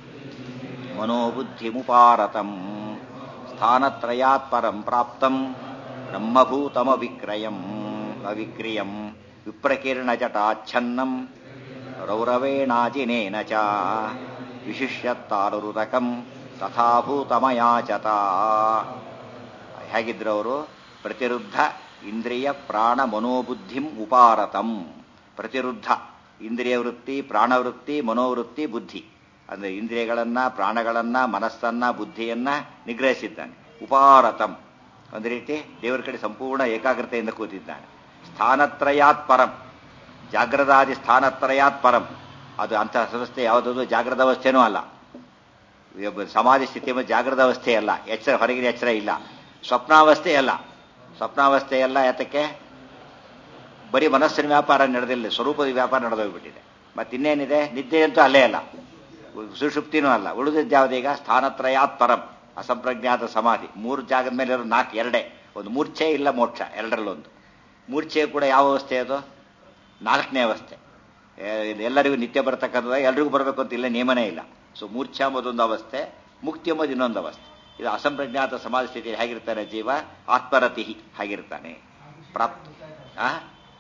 ಮನೋಬುದ್ಧಿಮುಪಾರತಂ ಸ್ಥಾನತ್ರಯಾತ್ ಪರಂ ಪ್ರಾಪ್ತಂ ಬ್ರಹ್ಮಭೂತಮ ವಿಕ್ರಯಂ ಅವಿಕ್ರಿಯಂ ವಿಪ್ರಕೀರ್ಣ ಜಟಾಚ್ಛನ್ನಂ ರೌರವೇಣಾಜಿನೇನ ಚ ವಿಶಿಷ್ಯತ್ತಾರುರುದಕಂ ತಥಾಭೂತಮಯಾಚತ ಹೇಗಿದ್ರು ಅವರು ಪ್ರತಿರುದ್ಧ ಇಂದ್ರಿಯ ಪ್ರಾಣ ಮನೋಬುದ್ಧಿಂ ಉಪಾರತಂ ಪ್ರತಿರುದ್ಧ ಇಂದ್ರಿಯ ವೃತ್ತಿ ಪ್ರಾಣವೃತ್ತಿ ಮನೋವೃತ್ತಿ ಬುದ್ಧಿ ಅಂದ್ರೆ ಇಂದ್ರಿಯಗಳನ್ನ ಪ್ರಾಣಗಳನ್ನ ಮನಸ್ಸನ್ನ ಬುದ್ಧಿಯನ್ನ ನಿಗ್ರಹಿಸಿದ್ದಾನೆ ಉಪಾರತಂ ಒಂದು ರೀತಿ ದೇವರ ಕಡೆ ಸಂಪೂರ್ಣ ಏಕಾಗ್ರತೆಯಿಂದ ಕೂತಿದ್ದಾನೆ ಸ್ಥಾನತ್ರಯಾತ್ ಪರಂ ಜಾಗ್ರದಾದಿ ಸ್ಥಾನತ್ರಯಾತ್ ಪರಂ ಅದು ಅಂತಹ ಸಂಸ್ಥೆ ಯಾವುದದು ಜಾಗ್ರದ ಅವಸ್ಥೆನೂ ಅಲ್ಲ ಒಬ್ಬ ಸಮಾಧಿ ಸ್ಥಿತಿ ಎಂಬ ಜಾಗ್ರದ ಅವಸ್ಥೆ ಅಲ್ಲ ಎಚ್ಚರ ಹೊರಗಿನ ಎಚ್ಚರ ಇಲ್ಲ ಸ್ವಪ್ನಾವಸ್ಥೆ ಅಲ್ಲ ಸ್ವಪ್ನಾವಸ್ಥೆ ಎಲ್ಲ ಯಾತಕ್ಕೆ ಬರೀ ಮನಸ್ಸಿನ ವ್ಯಾಪಾರ ನಡೆದಿಲ್ಲ ಸ್ವರೂಪದ ವ್ಯಾಪಾರ ನಡೆದೋಗ್ಬಿಟ್ಟಿದೆ ಮತ್ತೆ ಇನ್ನೇನಿದೆ ನಿದ್ದೆ ಅಂತೂ ಅಲ್ಲೇ ಅಲ್ಲ ಸುಷುಪ್ತಿನೂ ಅಲ್ಲ ಉಳಿದಿದ್ದು ಯಾವುದೀಗ ಸ್ಥಾನತ್ರಯಾತ್ ಪರಂ ಅಸಂಪ್ರಜ್ಞಾತ ಸಮಾಧಿ ಮೂರು ಜಾಗದ ಮೇಲೆ ಇರೋ ನಾಲ್ಕು ಎರಡೇ ಒಂದು ಮೂರ್ಛೆ ಇಲ್ಲ ಮೋಕ್ಷ ಎರಡರಲ್ಲೊಂದು ಮೂರ್ಛೆ ಕೂಡ ಯಾವ ಅವಸ್ಥೆ ಅದು ನಾಲ್ಕನೇ ಅವಸ್ಥೆ ಏ, ಇದು ಎಲ್ಲರಿಗೂ ನಿತ್ಯ ಬರತಕ್ಕಂಥದ್ದು ಎಲ್ರಿಗೂ ಬರಬೇಕು ಅಂತ ಇಲ್ಲ ನಿಯಮನೇ ಇಲ್ಲ ಸೊ ಮೂರ್ಛೆ ಎಂಬುದೊಂದು ಅವಸ್ಥೆ ಮುಕ್ತಿ ಎಂಬುದು ಇನ್ನೊಂದು ಅವಸ್ಥೆ ಇದು ಅಸಂಪ್ರಜ್ಞಾತ ಸಮಾಧಿ ಸ್ಥಿತಿಯಲ್ಲಿ ಹೇಗಿರ್ತಾನೆ ಜೀವ ಆತ್ಮರತಿ ಹಾಗಿರ್ತಾನೆ ಪ್ರಾಪ್ತ ಆ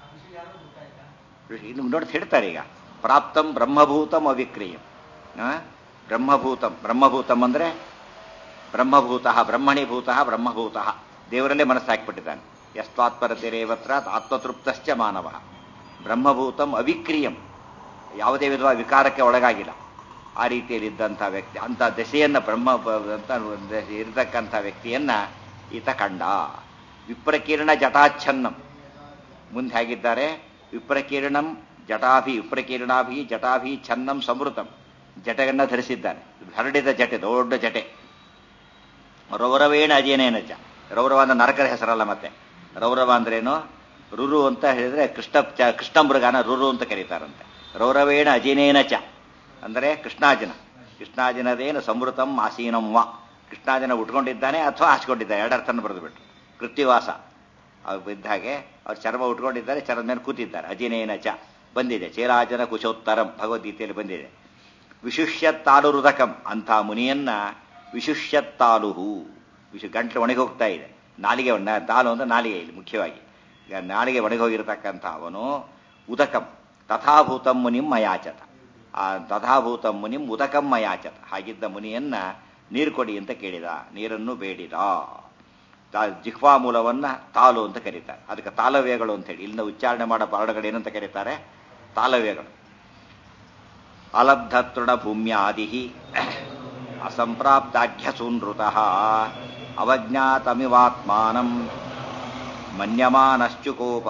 ಇನ್ನು ನೋಡಿ ಹೇಳ್ತಾರೆ ಈಗ ಪ್ರಾಪ್ತಂ ಬ್ರಹ್ಮಭೂತಂ ಅವಿಕ್ರಿಯಂ ಆ? ಬ್ರಹ್ಮಭೂತಂ ಬ್ರಹ್ಮಭೂತಂ ಅಂದ್ರೆ ಬ್ರಹ್ಮಭೂತ ಬ್ರಹ್ಮಣಿಭೂತ ಬ್ರಹ್ಮಭೂತ ದೇವರಲ್ಲೇ ಮನಸ್ಸು ಹಾಕಿಬಿಟ್ಟಿದ್ದಾನೆ ಯಸ್ವಾತ್ಪರತಿರೇವತ್ರ ಆತ್ಮತೃಪ್ತಶ್ಚ ಮಾನವ ಬ್ರಹ್ಮಭೂತಂ ಅವಿಕ್ರಿಯಂ ಯಾವುದೇ ವಿಧವಾದ ವಿಕಾರಕ್ಕೆ ಒಳಗಾಗಿಲ್ಲ ಆ ರೀತಿಯಲ್ಲಿದ್ದಂಥ ವ್ಯಕ್ತಿ ಅಂಥ ದಶೆಯನ್ನ ಬ್ರಹ್ಮ ಬ- ಅಂತ ದಶೆ ಇರತಕ್ಕಂಥ ವ್ಯಕ್ತಿಯನ್ನ ಈತ ಕಂಡ ವಿಪ್ರಕೀರ್ಣ ಜಟಾಚ್ಛನ್ನಂ ಮುಂದೆ ಹೇಗಿದ್ದಾರೆ ವಿಪ್ರಕೀರ್ಣಂ ಜಟಾಭಿ ವಿಪ್ರಕೀರ್ಣಾಭಿ ಜಟಾಭಿ ಛನ್ನಂ ಸಮೃತಂ ಜಟೆಯನ್ನ ಧರಿಸಿದ್ದಾನೆ ಹರಡಿದ ಜಟೆ ದೊಡ್ಡ ಜಟೆ ರೌರವೇಣ ಅಜೇನೇನ ಚ ರೌರವ ಅಂದ್ರೆ ನರಕದ ಹೆಸರಲ್ಲ ಮತ್ತೆ ರೌರವ ಅಂದ್ರೇನು ರುರು ಅಂತ ಹೇಳಿದ್ರೆ ಕೃಷ್ಣ ಚ- ಕೃಷ್ಣ ಮೃಗನ ರುರು ಅಂತ ಕರೀತಾರಂತೆ ರೌರವೇಣ ಅಜಿನೇನ ಚ ಅಂದರೆ ಕೃಷ್ಣಾಜಿನ ಕೃಷ್ಣಾಜಿನದೇನು ಸಂವೃತಂ ಆಸೀನಂ ವಾ ಕೃಷ್ಣಾಜಿನ ಉಟ್ಕೊಂಡಿದ್ದಾನೆ ಅಥವಾ ಹಾಸ್ಕೊಂಡಿದ್ದಾನೆ ಎರಡರ್ಥನ ಬರೆದುಬಿಟ್ರು ಕೃತ್ಯವಾಸ ಅವ್ರು ಬಿದ್ದ ಹಾಗೆ ಅವ್ರು ಚರ್ಮ ಉಟ್ಕೊಂಡಿದ್ದಾರೆ ಚರ್ಮದ ಮೇಲೆ ಕೂತಿದ್ದಾರೆ ಅಜಿನೇನ ಚ ಬಂದಿದೆ ಚೇರಾಜನ ಕುಶೋತ್ತರಂ ಭಗವದ್ಗೀತೆಯಲ್ಲಿ ಬಂದಿದೆ ವಿಶುಷ್ಯತ್ತಾಲುರುದಕಂ ಅಂಥ ಮುನಿಯನ್ನ ವಿಶುಷ್ಯತ್ತಾಲುಹು ವಿಶು ಗಂಟ್ಲು ಒಣಗಿ ಹೋಗ್ತಾ ಇದೆ ನಾಲಿಗೆ ಒಣ- ತಾಲು ಅಂದ್ರೆ ನಾಲಿಗೆ ಇಲ್ಲಿ ಮುಖ್ಯವಾಗಿ ಈಗ ನಾಲಿಗೆ ಒಣಗಿ ಹೋಗಿರತಕ್ಕಂಥ ಅವನು ಉದಕಂ ತಥಾಭೂತಂ ಮುನಿಂ ಮಯಾಚತ ಆ ತಥಾಭೂತಂ ಮುನಿಂ ಉದಕಂ ಮಯಾಚತ ಹಾಗಿದ್ದ ಮುನಿಯನ್ನ ನೀರು ಕೊಡಿ ಅಂತ ಕೇಳಿದ ನೀರನ್ನು ಬೇಡಿದ ತಾ- ಜಿಹ್ವಾ ಮೂಲವನ್ನ ತಾಲು ಅಂತ ಕರೀತಾರೆ ಅದಕ್ಕೆ ತಾಲವ್ಯಗಳು ಅಂತ ಹೇಳಿ ಇಲ್ಲಿಂದ ಉಚ್ಚಾರಣೆ ಮಾಡೋ ಪಾಠಗಳು ಏನಂತ ಕರೀತಾರೆ ತಾಲವ್ಯಗಳು ಅಲಬ್ಧ ತೃಣಭೂಮ್ಯಾದಿ ಅಸಂಪ್ರಾಪ್ತಾಢ್ಯಸೂನೃತ ಅವಜ್ಞಾತಮಿವಾತ್ಮಾನಂ ಮನ್ಯಮಾನಶ್ಚುಕೋಪ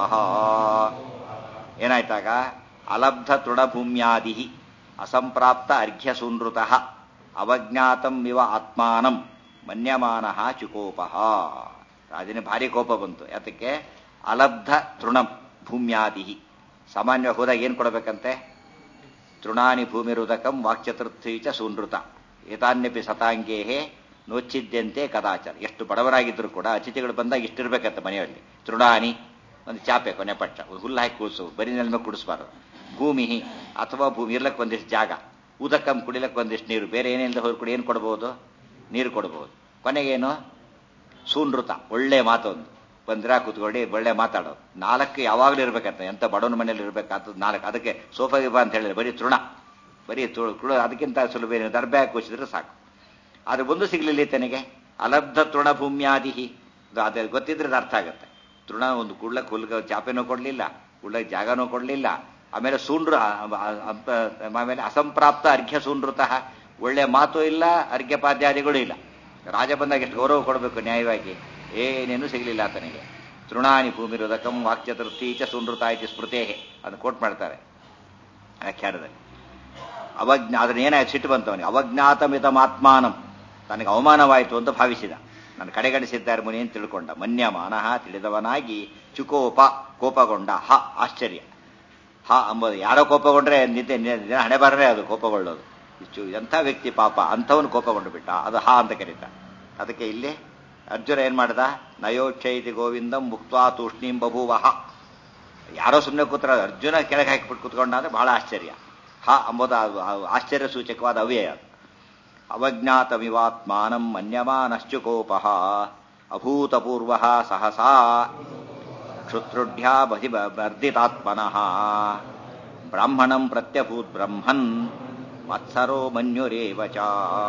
ಏನಾಯ್ತಾಗ ಅಲಬ್ಧ ತೃಣಭೂಮ್ಯಾದಿ ಅಸಂಪ್ರಾಪ್ತ ಅರ್ಘ್ಯಸೂನೃತ ಅವಜ್ಞಾತಂ ಇವ ಆತ್ಮಾನಂ ಮನ್ಯಮಾನ ಚುಕೋಪ ರಾಜನೇ ಭಾರಿ ಕೋಪ ಬಂತು ಯಾತಕ್ಕೆ ಅಲಬ್ಧ ತೃಣಂ ಭೂಮ್ಯಾದಿ ಸಾಮಾನ್ಯ ಹೋದಾಗ ಏನು ಕೊಡಬೇಕಂತೆ ತೃಣಾನಿ ಭೂಮಿರುದಕಂ ವಾಕ್ಚತುರ್ಥಿ ಚ ಸೂನೃತ ಏತಾನ್ಯಪಿ ಸತಾಂಗೇಹೇ ನೋಚ್ಚಿದ್ಯಂತೆ ಕದಾಚರ ಎಷ್ಟು ಬಡವರಾಗಿದ್ರು ಕೂಡ ಅತಿಥಿಗಳು ಬಂದಾಗ ಇಷ್ಟಿರ್ಬೇಕಂತ ಮನೆಯಲ್ಲಿ ತೃಣಾನಿ ಒಂದು ಚಾಪೆ ಕೊನೆ ಪಟ್ಟ ಒಂದು ಹುಲ್ಲು ಹಾಕಿ ಕೂಡಿಸು ಬರೀ ನೆಲ ಮೇಲೆ ಕುಡಿಸ್ಬಾರ್ದು ಭೂಮಿ ಅಥವಾ ಭೂಮಿ ಇರ್ಲಕ್ಕೆ ಒಂದಿಷ್ಟು ಜಾಗ ಉದಕಂ ಕುಡಿಲಕ್ಕೆ ಒಂದಿಷ್ಟು ನೀರು ಬೇರೆ ಏನಿಲ್ಲದೆ ಹೋಗಿ ಕೂಡ ಏನು ಕೊಡ್ಬೋದು ನೀರು ಕೊಡ್ಬೋದು ಕೊನೆಗೇನು ಸೂನೃತ ಒಳ್ಳೆ ಮಾತೊಂದು ಬಂದ್ರ ಕೂತ್ಕೊಳ್ಳಿ ಒಳ್ಳೆ ಮಾತಾಡೋದು ನಾಲ್ಕು ಯಾವಾಗಲೂ ಇರ್ಬೇಕಂತ ಎಂತ ಬಡವನ ಮನೇಲಿ ಇರ್ಬೇಕಾಗ್ತದೆ ನಾಲ್ಕು ಅದಕ್ಕೆ ಸೋಫಾ ಗಿಫಾ ಅಂತ ಹೇಳಿದ್ರೆ ಬರೀ ತೃಣ ಬರೀ ತುಳು ತುಳು ಅದಕ್ಕಿಂತ ಸುಲಭ ಏನು ದರ್ಬೆ ಹಾಕಿ ಕೂಸಿದ್ರೆ ಸಾಕು ಆದ್ರೆ ಒಂದು ಸಿಗ್ಲಿಲ್ಲ ತನಗೆ ಅಲಬ್ಧ ತೃಣ ಭೂಮ್ಯಾದಿಹಿ ಅದು ಅದೇ ಗೊತ್ತಿದ್ರೆ ಅದು ಅರ್ಥ ಆಗುತ್ತೆ ತೃಣ ಒಂದು ಕುಳ್ಳಕ್ಕೆ ಹುಲ್ಗ ಚಾಪೆನೂ ಕೊಡಲಿಲ್ಲ ಕುಳ್ಳಕ್ಕೆ ಜಾಗನೂ ಕೊಡಲಿಲ್ಲ ಆಮೇಲೆ ಸೂಂಡ್ರ ಆಮೇಲೆ ಅಸಂಪ್ರಾಪ್ತ ಅರ್ಘ್ಯ ಸೂನೃತಃ ಒಳ್ಳೆ ಮಾತು ಇಲ್ಲ ಅರ್ಘ್ಯಪಾದ್ಯಾದಿಗಳು ಇಲ್ಲ ರಾಜ ಬಂದಾಗ ಎಷ್ಟು ಗೌರವ ಕೊಡಬೇಕು ನ್ಯಾಯವಾಗಿ ಏನೇನು ಸಿಗಲಿಲ್ಲ ಆತನಿಗೆ ತೃಣಾನಿ ಭೂಮಿರುದಕಂ ವಾಕ್ಯತೃಪ್ತಿ ಚ ಸುನೃತ ಇತಿ ಸ್ಮೃತೇ ಅದನ್ನು ಕೋಟ್ ಮಾಡ್ತಾರೆ ವ್ಯಾಖ್ಯಾನದಲ್ಲಿ ಅವಜ್ಞಾ ಅದನ್ನ ಏನಾಯ್ತು ಸಿಟ್ಟು ಬಂತವನಿಗೆ ಅವಜ್ಞಾತಮಿತಮಾತ್ಮಾನಂ ತನಗೆ ಅವಮಾನವಾಯಿತು ಅಂತ ಭಾವಿಸಿದ ನನ್ನ ಕಡೆಗಣಿಸಿದ್ದಾರೆ ಮುನಿ ಅಂತ ತಿಳ್ಕೊಂಡ ಮನ್ಯ ಮಾನಃ ತಿಳಿದವನಾಗಿ ಚುಕೋಪ ಕೋಪಗೊಂಡ ಹ ಆಶ್ಚರ್ಯ ಹ ಅಂಬೋದು ಯಾರೋ ಕೋಪಗೊಂಡ್ರೆ ನಿದ್ದೆ ನಿ- ಹಣೆ ಬರೇ ಅದು ಕೋಪಗೊಳ್ಳೋದು ಇಷ್ಟು ಎಂಥ ವ್ಯಕ್ತಿ ಪಾಪ ಅಂಥವನು ಕೋಪಗೊಂಡು ಬಿಟ್ಟ ಅದು ಹ ಅಂತ ಕರೀತ ಅದಕ್ಕೆ ಇಲ್ಲಿ ಅರ್ಜುನ ಏನ್ ಮಾಡ್ದ ನಯೋಕ್ಷೈತಿ ಗೋವಿಂದಂ ಮುಕ್ತ್ವಾ ತೂಷ್ಣೀಂ ಬಭೂವಹ ಯಾರೋ ಸುಮ್ಮನೆ ಕೂತ್ರ ಅರ್ಜುನ ಕೆಳಗೆ ಹಾಕಿಬಿಟ್ಟು ಕೂತ್ಕೊಂಡ ಅಂದ್ರೆ ಬಹಳ ಆಶ್ಚರ್ಯ ಹ ಅಂಬೋದ ಅದು- ಅದು ಆಶ್ಚರ್ಯ ಸೂಚಕವಾದ ಅವ್ಯಯ ಅದು ಅವಜ್ಞಾತಮಿವಾತ್ಮಾನಂ ಮನ್ಯಮಾನಶ್ಚುಕೋಪ ಅಭೂತಪೂರ್ವ ಸಹಸಾ ಕ್ಷುತ್ರುಢ್ಯಾ ಬಧಿ ವರ್ಧಿತಾತ್ಮನಃ ಬ್ರಾಹ್ಮಣಂ ಪ್ರತ್ಯಭೂತ್ ಬ್ರಹ್ಮನ್ ಮತ್ಸರೋ ಮನ್ಯುರೇವ ಚ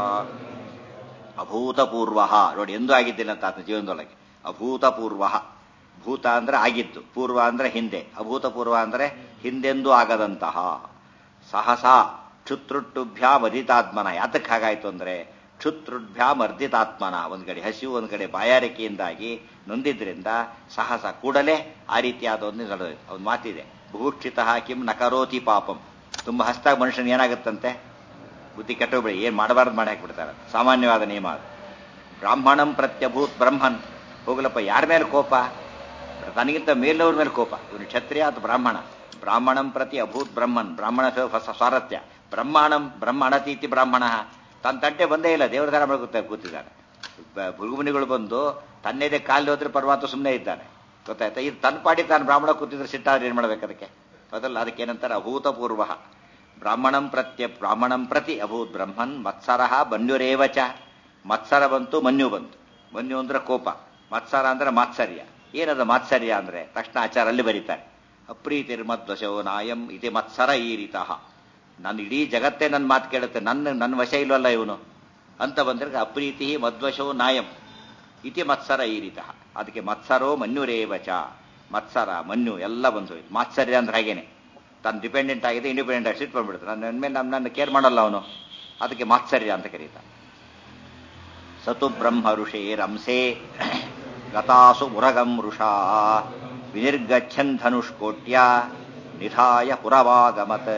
ಅಭೂತಪೂರ್ವ ನೋಡಿ ಎಂದೂ ಆಗಿದ್ದಿಲ್ಲ ಅಂತ ಆತನ ಜೀವನದೊಳಗೆ ಅಭೂತಪೂರ್ವ ಭೂತ ಅಂದ್ರೆ ಆಗಿತ್ತು ಪೂರ್ವ ಅಂದ್ರೆ ಹಿಂದೆ ಅಭೂತಪೂರ್ವ ಅಂದ್ರೆ ಹಿಂದೆಂದೂ ಆಗದಂತಹ ಸಹಸಾ ಕ್ಷುತ್ರುಟ್ಟುಭ್ಯಾಮ್ ಅಧಿತಾತ್ಮನ ಯಾತಕ್ಕೆ ಹಾಗಾಯ್ತು ಅಂದ್ರೆ ಕ್ಷುತ್ರುಡ್ಭ್ಯಾಮ್ ಅರ್ಧಿತಾತ್ಮನ ಒಂದ್ ಕಡೆ ಹಸಿವು ಒಂದ್ ಕಡೆ ಬಾಯಾರಿಕೆಯಿಂದಾಗಿ ನೊಂದಿದ್ರಿಂದ ಸಹಸ ಕೂಡಲೇ ಆ ರೀತಿಯಾದ ಒಂದು ನಡೆದೋಯ್ತು ಒಂದು ಮಾತಿದೆ ಭೂಕ್ಷಿತ ಕಿಂ ನಕರೋತಿ ಪಾಪಂ ತುಂಬಾ ಹಸ್ತಾಗ ಮನುಷ್ಯನ ಏನಾಗುತ್ತಂತೆ ಬುದ್ಧಿ ಕೆಟ್ಟೋಗ್ಬೇಡಿ ಏನ್ ಮಾಡಬಾರ್ದು ಮಾಡಿ ಹಾಕ್ಬಿಡ್ತಾರೆ ಸಾಮಾನ್ಯವಾದ ನಿಯಮ ಅದು ಬ್ರಾಹ್ಮಣಂ ಪ್ರತ್ಯಭೂತ್ ಬ್ರಹ್ಮನ್ ಹೋಗ್ಲಪ್ಪ ಯಾರ ಮೇಲೆ ಕೋಪ ತನಗಿಂತ ಮೇಲವ್ರ ಮೇಲೆ ಕೋಪ ಇವನು ಕ್ಷತ್ರಿಯ ಅಥವಾ ಬ್ರಾಹ್ಮಣ ಬ್ರಾಹ್ಮಣಂ ಪ್ರತಿ ಅಭೂತ್ ಬ್ರಹ್ಮನ್ ಬ್ರಾಹ್ಮಣ ಹೊಸ ಸ್ವಾರಥ್ಯ ಬ್ರಹ್ಮಾಣಂ ಬ್ರಹ್ಮ ಅಣತೀತಿ ಬ್ರಾಹ್ಮಣ ತನ್ನ ತಟ್ಟೆ ಬಂದೇ ಇಲ್ಲ ದೇವರ ದಾರ ಕೂತ ಕೂತಿದ್ದಾನೆ ಬ- ಭೃಗುಮುನಿಗಳು ಬಂದು ತನ್ನೇದೇ ಕಾಲು ಹೋದ್ರೆ ಪರಮಾತ್ಮ ಸುಮ್ಮನೆ ಇದ್ದಾನೆ ಗೊತ್ತಾಯ್ತಾ ಇದು ತನ್ನ ಪಾಡಿ ತಾನು ಬ್ರಾಹ್ಮಣ ಕೂತಿದ್ರೆ ಸಿಟ್ಟಾದ್ರೆ ಏನ್ ಮಾಡ್ಬೇಕು ಅದಕ್ಕೆ ಹೌದಲ್ಲ ಅದಕ್ಕೆ ಏನಂತಾರೆ ಅಭೂತಪೂರ್ವ ಬ್ರಾಹ್ಮಣಂ ಪ್ರತ್ಯ ಬ್ರಾಹ್ಮಣಂ ಪ್ರತಿ ಅಭೂತ್ ಬ್ರಹ್ಮನ್ ಮತ್ಸರ ಬನ್ಯುರೇವಚ ಮತ್ಸರ ಬಂತು ಮನ್ಯು ಬಂತು ಮನ್ಯು ಅಂದ್ರೆ ಕೋಪ ಮತ್ಸರ ಅಂದ್ರೆ ಮಾತ್ಸರ್ಯ ಏನದ ಮಾತ್ಸರ್ಯ ಅಂದ್ರೆ ತಕ್ಷಣ ಆಚಾರ ಅಲ್ಲಿ ಬರೀತಾರೆ ಅಪ್ರೀತಿರ್ಮದ್ವಶೋ ನಾಯಂ ಇತಿ ಮತ್ಸರ ಈ ರೀತಃ ನನ್ನ ಇಡೀ ಜಗತ್ತೇ ನನ್ನ ಮಾತು ಕೇಳುತ್ತೆ ನನ್ನ ನನ್ನ ವಶ ಇಲ್ವಲ್ಲ ಇವನು ಅಂತ ಬಂದ್ರೆ ಅಪ್ರೀತಿ ಮದ್ವಶೋ ನಾಯಂ ಇತಿ ಮತ್ಸರ ಈ ರೀತಃ ಅದಕ್ಕೆ ಮತ್ಸರೋ ಮನ್ಯುರೇವಚ ಮತ್ಸರ ಮನ್ಯು ಎಲ್ಲ ಬಂದು ಹೋಯ್ತು ಮಾತ್ಸರ್ಯ ಅಂದ್ರೆ ಹಾಗೇನೆ ತಾನು ಡಿಪೆಂಡೆಂಟ್ ಆಗಿದೆ ಇಂಡಿಪೆಂಡೆಂಟ್ ಆಗಿ ಸಿಟ್ ಬಂದ್ಬಿಡ್ತಾನೆ ನನ್ನ ನನ್ನ ಮೇಲೆ ನಮ್ಮ ನನ್ನ ಕೇರ್ ಮಾಡಲ್ಲ ಅವನು ಅದಕ್ಕೆ ಮಾತ್ಸರ್ಯ ಅಂತ ಕರೀತಾನೆ ಸತು ಬ್ರಹ್ಮ ಋಷೇರಂಸೆ ಗತಾಸು ಮುರಗಂ ವೃಷಾ ವಿನಿರ್ಗಚ್ಚನ್ ಧನುಷ್ಕೋಟ್ಯ ನಿಧಾಯ ಪುರವಾಗಮತ್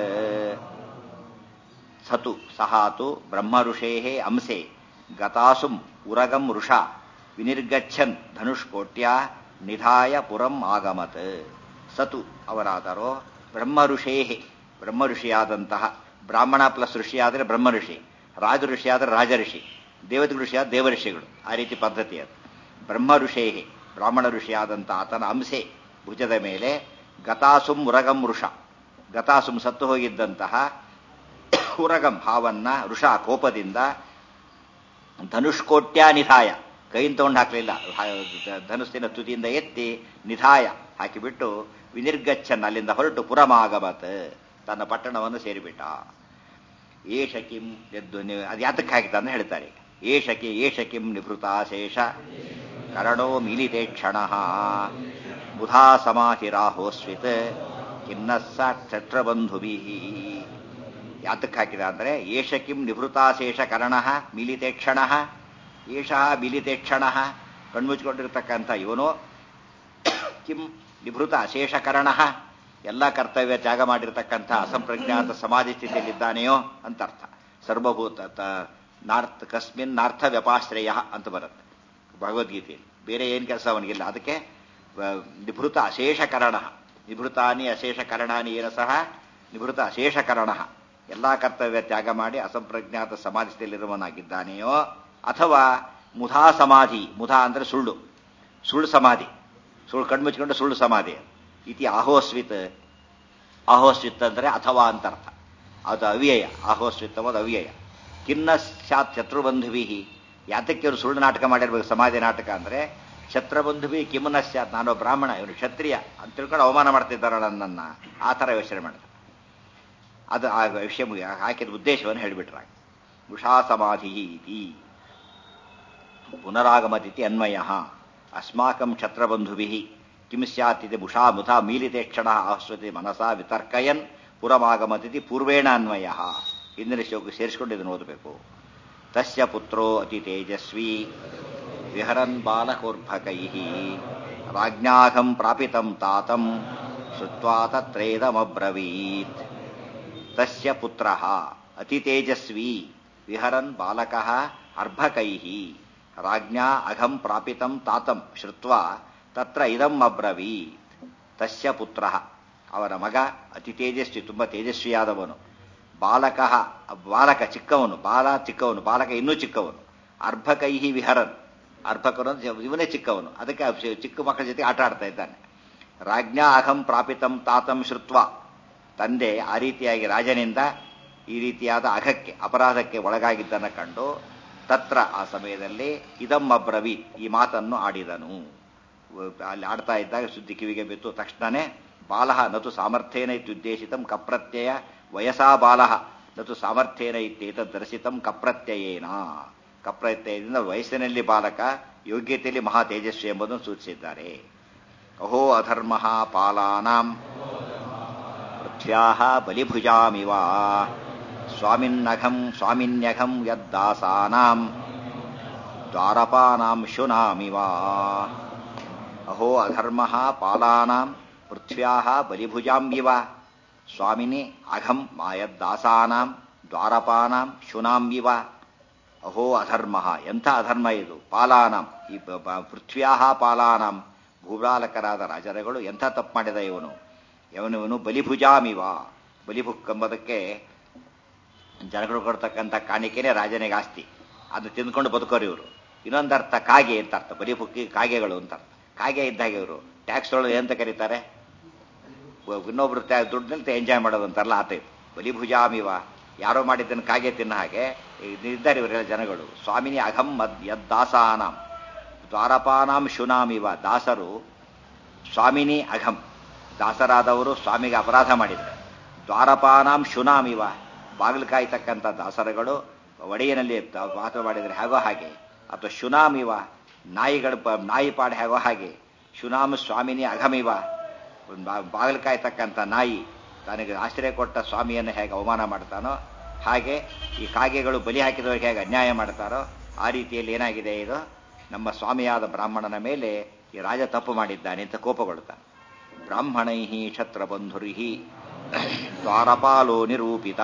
ಸತು ಸಹಾತು ಬ್ರಹ್ಮ ಋಷೇ ಅಂಸೆ ಗತಾಸುಂ ಉರಗಂ ವೃಷಾ ವಿನಿರ್ಗಚ್ಚನ್ ಧನುಷ್ಕೋಟ್ಯ ನಿಧಾಯ ಪುರಂ ಆಗಮತ್ ಸತು ಅವರಾದರೋ ಬ್ರಹ್ಮ ಋಷೇಹಿ ಬ್ರಹ್ಮ ಋಷಿಯಾದಂತಹ ಬ್ರಾಹ್ಮಣ ಪ್ಲಸ್ ಋಷಿ ಆದರೆ ಬ್ರಹ್ಮ ಋಷಿ ರಾಜ ಋಷಿ ಆದರೆ ರಾಜ ಋಷಿ ದೇವತೆ ಋಷಿ ಆದ ದೇವ ಋಷಿಗಳು ಆ ರೀತಿ ಪದ್ಧತಿ ಅದು ಬ್ರಹ್ಮ ಋಷೇಹಿ ಬ್ರಾಹ್ಮಣ ಋಷಿಯಾದಂಥ ಆತನ ಅಂಸೆ ಭುಜದ ಮೇಲೆ ಗತಾಸುಂ ಉರಗಂ ಋಷ ಗತಾಸುಂ ಸತ್ತು ಹೋಗಿದ್ದಂತಹ ಉರಗಂ ಹಾವನ್ನ ಋಷ ಕೋಪದಿಂದ ಧನುಷ್ಕೋಟ್ಯ ನಿಧಾಯ ಕೈಯಿಂದ ತಗೊಂಡು ಹಾಕಲಿಲ್ಲ ಧನುಸ್ಸಿನ ತುದಿಯಿಂದ ಎತ್ತಿ ನಿಧಾಯ ಹಾಕಿಬಿಟ್ಟು ವಿನಿರ್ಗಚ್ಚನ್ ಅಲ್ಲಿಂದ ಹೊರಟು ಪುರಮಾಗಮತ್ ತನ್ನ ಪಟ್ಟಣವನ್ನು ಸೇರಿಬಿಟ್ಟ ಏಷ ಕಿಂ ಎದ್ದು ನೀವು ಅದು ಯಾತಕ್ಕೆ ಹಾಕಿತ ಅಂತ ಹೇಳ್ತಾರೆ ಏಷ ಕಿ ಏಷ ಕಿಂ ನಿಭೃತಾಶೇಷ ಕರಣೋ ಮಿಲಿತೆ ಕ್ಷಣ ಬುಧಾ ಸಮಾಹಿರಾಹೋಸ್ವಿತ್ ಕಿನ್ನ ಕ್ಷತ್ರಬಂಧುಭಿ ಯಾತಕ್ಕೆ ಹಾಕಿದ ಅಂದರೆ ಏಷ ಕಿಂ ನಿಭೃತಾಶೇಷ ಕರ್ಣ ಮಿಲಿತೆ ಕ್ಷಣ ಏಷ ಮಿಲಿತೆ ಕ್ಷಣ ಕಣ್ಮುಚ್ಕೊಂಡಿರ್ತಕ್ಕಂಥ ಇವನು ಕಿಂ ನಿಭೃತ ಶೇಷಕರಣ ಎಲ್ಲ ಕರ್ತವ್ಯ ತ್ಯಾಗ ಮಾಡಿರ್ತಕ್ಕಂಥ ಅಸಂಪ್ರಜ್ಞಾತ ಸಮಾಧಿ ಸ್ಥಿತಿಯಲ್ಲಿದ್ದಾನೆಯೋ ಅಂತ ಅರ್ಥ ಸರ್ವಭೂತ ನಾರ್ಥ ಕಸ್ಮಿನ್ ನಾರ್ಥ ವ್ಯಪಾಶ್ರಯ ಅಂತ ಬರುತ್ತೆ ಭಗವದ್ಗೀತೆಯಲ್ಲಿ ಬೇರೆ ಏನು ಕೆಲಸ ಅವನಿಗಿಲ್ಲ ಅದಕ್ಕೆ ನಿಭೃತ ಅಶೇಷಕರಣ ನಿಭೃತಾನಿ ಅಶೇಷಕರಣಾನಿ ಏನ ಸಹ ನಿಭೃತ ಅಶೇಷಕರಣ ಎಲ್ಲ ಕರ್ತವ್ಯ ತ್ಯಾಗ ಮಾಡಿ ಅಸಂಪ್ರಜ್ಞಾತ ಸಮಾಧಿ ಸ್ಥಿತಿಯಲ್ಲಿರುವನಾಗಿದ್ದಾನೆಯೋ ಅಥವಾ ಮುಧಾ ಸಮಾಧಿ ಮುಧಾ ಅಂದ್ರೆ ಸುಳ್ಳು ಸುಳ್ಳು ಸಮಾಧಿ ಸುಳ್ಳು ಕಣ್ಮುಚ್ಕೊಂಡು ಸುಳ್ಳು ಸಮಾಧಿ ಇತಿ ಆಹೋಸ್ವಿತ್ ಆಹೋಸ್ವಿತ್ ಅಂದ್ರೆ ಅಥವಾ ಅಂತ ಅರ್ಥ ಅದು ಅವ್ಯಯ ಆಹೋಸ್ವಿತ್ ಅನ್ನೋದು ಅವ್ಯಯ ಕಿನ್ನ ಸ್ಯಾತ್ ಶತ್ರುಬಂಧುವಿ ಯಾತಕ್ಕೆ ಇವರು ಸುಳ್ಳು ನಾಟಕ ಮಾಡಿರ್ಬೇಕು ಸಮಾಧಿ ನಾಟಕ ಅಂದ್ರೆ ಶತ್ರುಬಂಧುವಿ ಕಿಮ್ಮನ ಸ್ಯಾತ್ ನಾನು ಬ್ರಾಹ್ಮಣ ಇವನು ಕ್ಷತ್ರಿಯ ಅಂತ ತಿಳ್ಕೊಂಡು ಅವಮಾನ ಮಾಡ್ತಿದ್ದಾರ ನನ್ನನ್ನ ಆ ಥರ ಯೋಚನೆ ಮಾಡ್ತಾರೆ ಅದು ಆ ವಿಷಯ ಹಾಕಿದ ಉದ್ದೇಶವನ್ನು ಹೇಳಿಬಿಟ್ರಾಗ ಉಷಾ ಸಮಾಧಿ ಇತಿ ಪುನರಾಗಮತಿಥಿ ಅನ್ವಯ ಅಸ್ಮಾಕಂ ಕ್ಷತ್ರಬಂಧುಭಿ ಕಿಂ ಸ್ಯಾತ್ ಇದೆ ಮುಷಾ ಮುಥಾ ಮೀಲಿತೆ ಕ್ಷಣ ಆಶ್ವತಿ ಮನಸಾ ವಿತರ್ಕಯನ್ ಪುರಮಾಗಮತಿಥಿ ಪೂರ್ವೇಣ ಅನ್ವಯ ಹಿಂದಿನ ಶ್ಲೋಕ ಸೇರಿಸಿಕೊಂಡು ಇದನ್ನು ಓದಬೇಕು ತಸ್ಯ ಪುತ್ರೋ ಅತಿ ತೇಜಸ್ವಿ ವಿಹರನ್ ಬಾಲಕೋರ್ಭಕೈ ರಾಜ್ಞಾಹಂ ಪ್ರಾಪಿತಂ ತಾತಂ ಶ್ರುತ್ವಾ ತತ್ರೇದಮಬ್ರವೀತ್ ತಸ್ಯ ಪುತ್ರ ಅತಿ ತೇಜಸ್ವಿ ವಿಹರನ್ ಬಾಲಕ ಅರ್ಭಕೈ ರಾಜ್ಞಾ ಅಘಂ ಪ್ರಾಪಿತಂ ತಾತಂ ಶ್ರುತ್ವಾ ತತ್ರ ಇದಂ ಅಬ್ರವೀತ್ ತಸ್ಯ ಪುತ್ರ ಅವನ ಮಗ ಅತಿ ತೇಜಸ್ವಿ ತುಂಬ ತೇಜಸ್ವಿಯಾದವನು ಬಾಲಕ ಬಾಲಕ ಚಿಕ್ಕವನು ಬಾಲ ಚಿಕ್ಕವನು ಬಾಲಕ ಇನ್ನೂ ಚಿಕ್ಕವನು ಅರ್ಭಕೈ ವಿಹರನ್ ಅರ್ಭಕನು ಇವನೇ ಚಿಕ್ಕವನು ಅದಕ್ಕೆ ಚಿಕ್ಕ ಮಕ್ಕಳ ಜೊತೆ ಆಟ ಆಡ್ತಾ ಇದ್ದಾನೆ ರಾಜ್ಞಾ ಅಹಂ ಪ್ರಾಪಿತಂ ತಾತಂ ಶ್ರುತ್ವ ತಂದೆ ಆ ರೀತಿಯಾಗಿ ರಾಜನಿಂದ ಈ ರೀತಿಯಾದ ಅಘಕ್ಕೆ ಅಪರಾಧಕ್ಕೆ ಒಳಗಾಗಿದ್ದನ್ನು ಕಂಡು ತತ್ರ ಆ ಸಮಯದಲ್ಲಿ ಇದಂ ಅಬ್ರವಿ ಈ ಮಾತನ್ನು ಆಡಿದನು ಅಲ್ಲಿ ಆಡ್ತಾ ಇದ್ದಾಗ ಸುದ್ದಿ ಕಿವಿಗೆ ಬಿತ್ತು ತಕ್ಷಣನೇ ಬಾಲಹ ನತು ಸಾಮರ್ಥ್ಯೇನ ಇತ್ಯುದ್ದೇಶಿತಂ ಕಪ್ರತ್ಯಯ ವಯಸಾ ಬಾಲಹ ನತು ಸಾಮರ್ಥ್ಯೇನ ಇತ್ಯೇತದ್ ದರ್ಶಿತಂ ಕಪ್ರತ್ಯಯೇನ ಕಪ್ರತ್ಯಯದಿಂದ ವಯಸ್ಸಿನಲ್ಲಿ ಬಾಲಕ ಯೋಗ್ಯತೆಯಲ್ಲಿ ಮಹಾ ತೇಜಸ್ವಿ ಎಂಬುದನ್ನು ಸೂಚಿಸಿದ್ದಾರೆ ಅಹೋ ಅಧರ್ಮ ಪಾಲಾನಾಂ ಪೃಥ್ವ್ಯಾ ಬಲಿಭುಜಾಮಿವ ಸ್ವಾಮಿನ್ನಘಂ ಸ್ವಾಮಿನ್ಯಘಂ ಯದ್ದಾಸಾನಾಂ ದ್ವಾರಪಾನಾಂ ಶುನಾಮಿವ ಅಹೋ ಅಧರ್ಮ ಪಾಲಾನಾಂ ಪೃಥ್ವ್ಯಾ ಬಲಿಭುಜಾಂಬಿವ ಸ್ವಾಮಿನಿ ಅಘಂ ಮಾಯದ್ದಾಸಾನಾಂ ದ್ವಾರಪಾನಾಂ ಶುನಾಂಬಿವ ಅಹೋ ಅಧರ್ಮ ಎಂಥ ಅಧರ್ಮ ಇದು ಪಾಲಾನಾಂ ಈ ಪೃಥ್ವ್ಯಾ ಪಾಲಾನಾಂ ಭೂಬಾಲಕರಾದ ರಾಜರುಗಳು ಎಂಥ ತಪ್ಪು ಮಾಡಿದ ಇವನು ಇವನು ಬಲಿಭುಜಾಮಿವ ಬಲಿಭುಕ್ ಎಂಬುದಕ್ಕೆ ಜನಗಳು ಕೊಡ್ತಕ್ಕಂಥ ಕಾಣಿಕೆನೇ ರಾಜನಿಗೆ ಆಸ್ತಿ ಅದು ತಿಂದ್ಕೊಂಡು ಬದುಕೋರು ಇವರು ಇನ್ನೊಂದರ್ಥ ಕಾಗೆ ಅಂತ ಅರ್ಥ ಬಲಿಭುಕ್ಕಿ ಕಾಗೆಗಳು ಅಂತ ಅರ್ಥ ಕಾಗೆ ಇದ್ದಾಗ ಇವರು ಟ್ಯಾಕ್ಸ್ ಒಳಗೆ ಎಂತ ಕರೀತಾರೆ ಇನ್ನೊಬ್ರು ದುಡ್ಡಿನಲ್ಲಿ ಎಂಜಾಯ್ ಮಾಡೋದು ಅಂತಾರಲ್ಲ ಆತ ಇದು ಬಲಿಭುಜಾಮಿವ ಯಾರೋ ಮಾಡಿದ್ದನ್ನು ಕಾಗೆ ತಿನ್ನ ಹಾಗೆ ಇದ್ದಾರೆ ಇವರೆಲ್ಲ ಜನಗಳು ಸ್ವಾಮಿನಿ ಅಘಂ ಮದ್ ಯದ್ದಾಸಾನಾಂ ದ್ವಾರಪಾನಾಂ ಶುನಾಮಿವ ದಾಸರು ಸ್ವಾಮಿನಿ ಅಘಂ ದಾಸರಾದವರು ಸ್ವಾಮಿಗೆ ಅಪರಾಧ ಮಾಡಿದ್ದಾರೆ ದ್ವಾರಪಾನಾಂ ಶುನಾಮಿವ ಬಾಗಿಲು ಕಾಯ್ತಕ್ಕಂಥ ದಾಸರುಗಳು ಒಡೆಯನಲ್ಲಿ ವಾಸ ಮಾಡಿದರೆ ಹೇಗೋ ಹಾಗೆ ಅಥವಾ ಶುನಾಮಿವ ನಾಯಿಗಳು ನಾಯಿ ಪಾಡು ಹೇಗೋ ಹಾಗೆ ಶುನಾಮ ಸ್ವಾಮಿನಿ ಅಘಮಿವ ಬಾಗಿಲು ಕಾಯ್ತಕ್ಕಂಥ ನಾಯಿ ತನಗೆ ಆಶ್ರಯ ಕೊಟ್ಟ ಸ್ವಾಮಿಯನ್ನು ಹೇಗೆ ಅವಮಾನ ಮಾಡ್ತಾನೋ ಹಾಗೆ ಈ ಕಾಗೆಗಳು ಬಲಿ ಹಾಕಿದವರಿಗೆ ಹೇಗೆ ಅನ್ಯಾಯ ಮಾಡ್ತಾರೋ ಆ ರೀತಿಯಲ್ಲಿ ಏನಾಗಿದೆ ಇದು ನಮ್ಮ ಸ್ವಾಮಿಯಾದ ಬ್ರಾಹ್ಮಣನ ಮೇಲೆ ಈ ರಾಜ ತಪ್ಪು ಮಾಡಿದ್ದಾನೆ ಅಂತ ಕೋಪಗೊಳ್ತಾನೆ ಬ್ರಾಹ್ಮಣೈ ಕ್ಷತ್ರಬಂಧುರಿ ದ್ವಾರಪಾಲೋ ನಿರೂಪಿತ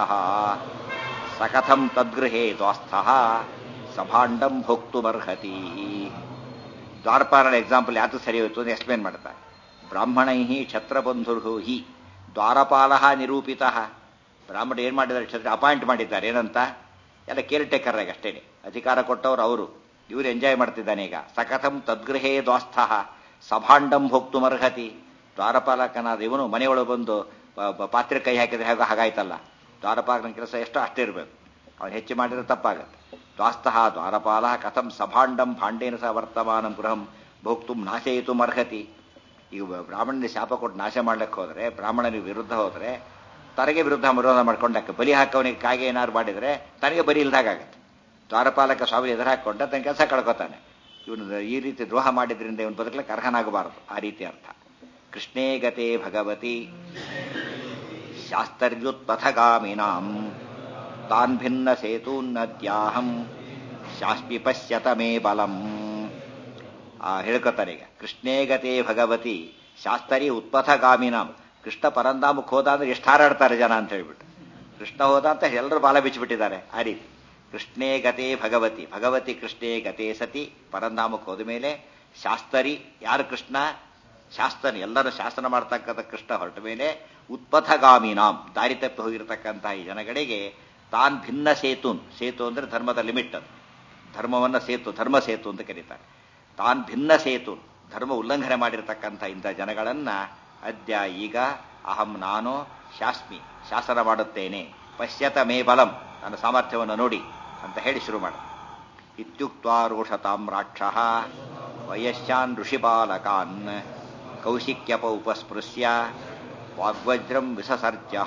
ಸಕಥಂ ತದ್ಗೃಹೇ ದ್ವಾಸ್ಥ ಸಭಾಂಡಂ ಭೋಕ್ತುಮರ್ಹತಿ ದ್ವಾರಪಾಲನ ಎಕ್ಸಾಂಪಲ್ ಯಾವುದು ಸರಿ ಹೋಯ್ತು ಅಂತ ಎಕ್ಸ್ಪ್ಲೇನ್ ಮಾಡ್ತಾರೆ ಬ್ರಾಹ್ಮಣೈ ಛತ್ರಬಂಧುರು ಹಿ ದ್ವಾರಪಾಲ ನಿರೂಪಿತ ಬ್ರಾಹ್ಮಣ ಏನು ಮಾಡಿದ್ದಾರೆ ಕ್ಷತ್ರ ಅಪಾಯಿಂಟ್ ಮಾಡಿದ್ದಾರೆ ಏನಂತ ಎಲ್ಲ ಕೇರ್ ಟೇಕರ್ ಆಗಿ ಅಷ್ಟೇ ಅಧಿಕಾರ ಕೊಟ್ಟವರು ಅವರು ಇವರು ಎಂಜಾಯ್ ಮಾಡ್ತಿದ್ದಾನೆ ಈಗ ಸಕಥಂ ತದ್ಗೃಹೇ ದ್ವಾಸ್ಥ ಸಭಾಂಡಂ ಹೋಗ್ತು ಮರ್ಹತಿ ದ್ವಾರಪಾಲಕನಾದ ಇವನು ಮನೆಯೊಳಗೆ ಬಂದು ಪ- ಪ- ಪಾತ್ರೆ ಕೈ ಹಾಕಿದ್ರೆ ಹೇಗೋ ಹಾಗಾಯ್ತಲ್ಲ ದ್ವಾರಪಾಲಕನ ಕೆಲಸ ಎಷ್ಟೋ ಅಷ್ಟೇ ಇರಬೇಕು ಅವನು ಹೆಚ್ಚು ಮಾಡಿದ್ರೆ ತಪ್ಪಾಗತ್ತೆ ದ್ವಾಸ್ತಃ ದ್ವಾರಪಾಲ ಕಥಂ ಸಭಾಂಡಂ ಭಾಂಡೇನ ಸಹ ವರ್ತಮಾನಂ ಗೃಹಂ ಭೋಕ್ತು ನಾಶಯಿತು ಅರ್ಹತಿ ಈಗ ಬ್ರಾಹ್ಮಣನಿಗೆ ಶಾಪ ಕೊಟ್ಟು ನಾಶ ಮಾಡ್ಲಿಕ್ಕೆ ಹೋದ್ರೆ ಬ್ರಾಹ್ಮಣನಿಗೆ ವಿರುದ್ಧ ಹೋದ್ರೆ ತನಗೆ ವಿರುದ್ಧ ವಿರೋಧ ಮಾಡ್ಕೊಂಡಕ್ಕೆ ಬಲಿ ಹಾಕವನಿಗೆ ಕಾಗೆ ಏನಾದ್ರು ಮಾಡಿದ್ರೆ ತನಗೆ ಬಲಿ ಇಲ್ದಾಗತ್ತೆ ದ್ವಾರಪಾಲಕ ಸ್ವಾಮಿ ಎದುರು ಹಾಕೊಂಡ ತನ್ನ ಕೆಲಸ ಕಳ್ಕೊತಾನೆ ಇವನು ಈ ರೀತಿ ದ್ರೋಹ ಮಾಡಿದ್ರಿಂದ ಇವನು ಬದುಕಲಿಕ್ಕೆ ಅರ್ಹನಾಗಬಾರದು ಆ ರೀತಿ ಅರ್ಥ ಕೃಷ್ಣೇ ಗತೆ ಭಗವತಿ ಶಾಸ್ತರ್ಯುತ್ಪಥಗಾಮಿನಾಂ ತಾನ್ ಭಿನ್ನ ಸೇತೂನ್ನದ್ಯಾಹಂ ಶಾಸ್ಪಿ ಪಶ್ಯತ ಮೇ ಬಲಂ ಆ ಹೇಳ್ಕೊತಾರೆ ಈಗ ಕೃಷ್ಣೇ ಗತೆ ಭಗವತಿ ಶಾಸ್ತರಿ ಉತ್ಪಥಗಾಮಿನಾಂ ಕೃಷ್ಣ ಪರಂಧಾಮಕ್ಕೆ ಹೋದ ಅಂದ್ರೆ ಎಷ್ಟು ಹಾರಾಡ್ತಾರೆ ಜನ ಅಂತ ಹೇಳ್ಬಿಟ್ಟು ಕೃಷ್ಣ ಹೋದ ಅಂತ ಎಲ್ಲರೂ ಬಾಲ ಬಿಚ್ಚಿಬಿಟ್ಟಿದ್ದಾರೆ ಆ ರೀತಿ ಕೃಷ್ಣೇ ಗತೆ ಭಗವತಿ ಭಗವತಿ ಕೃಷ್ಣೇ ಗತೆ ಸತಿ ಪರಂಧಾಮಕ್ಕೆ ಹೋದ ಮೇಲೆ ಶಾಸ್ತರಿ ಯಾರು ಕೃಷ್ಣ ಶಾಸ್ತನ ಎಲ್ಲರೂ ಶಾಸನ ಮಾಡ್ತಕ್ಕಂಥ ಕೃಷ್ಣ ಹೊರಟ ಮೇಲೆ ಉತ್ಪಥಗಾಮಿನಾಂ ದಾರಿ ತಪ್ಪಿ ಹೋಗಿರತಕ್ಕಂತಹ ಈ ಜನಗಳಿಗೆ ತಾನ್ ಭಿನ್ನ ಸೇತುನ್ ಸೇತು ಅಂದ್ರೆ ಧರ್ಮದ ಲಿಮಿಟ್ ಅದು ಧರ್ಮವನ್ನ ಸೇತು ಧರ್ಮ ಸೇತು ಅಂತ ಕರೀತಾರೆ ತಾನ್ ಭಿನ್ನ ಸೇತು ಧರ್ಮ ಉಲ್ಲಂಘನೆ ಮಾಡಿರತಕ್ಕಂಥ ಇಂಥ ಜನಗಳನ್ನ ಅದ್ಯ ಈಗ ಅಹಂ ನಾನು ಶಾಸ್ಮಿ ಶಾಸನ ಮಾಡುತ್ತೇನೆ ಪಶ್ಯತ ಮೇ ಬಲಂ ನನ್ನ ಸಾಮರ್ಥ್ಯವನ್ನು ನೋಡಿ ಅಂತ ಹೇಳಿ ಶುರು ಮಾಡ ಇತ್ಯುಕ್ತ ರೋಷತಾಂ ರಾಕ್ಷ ವಯಶ್ಚಾನ್ ಋಷಿಪಾಲಕಾನ್ ಕೌಶಿಕ್ಯಪ ಉಪಸ್ಪೃಶ್ಯ ವಾಗ್ವಜ್ರಂ ವಿಸಸರ್ಜ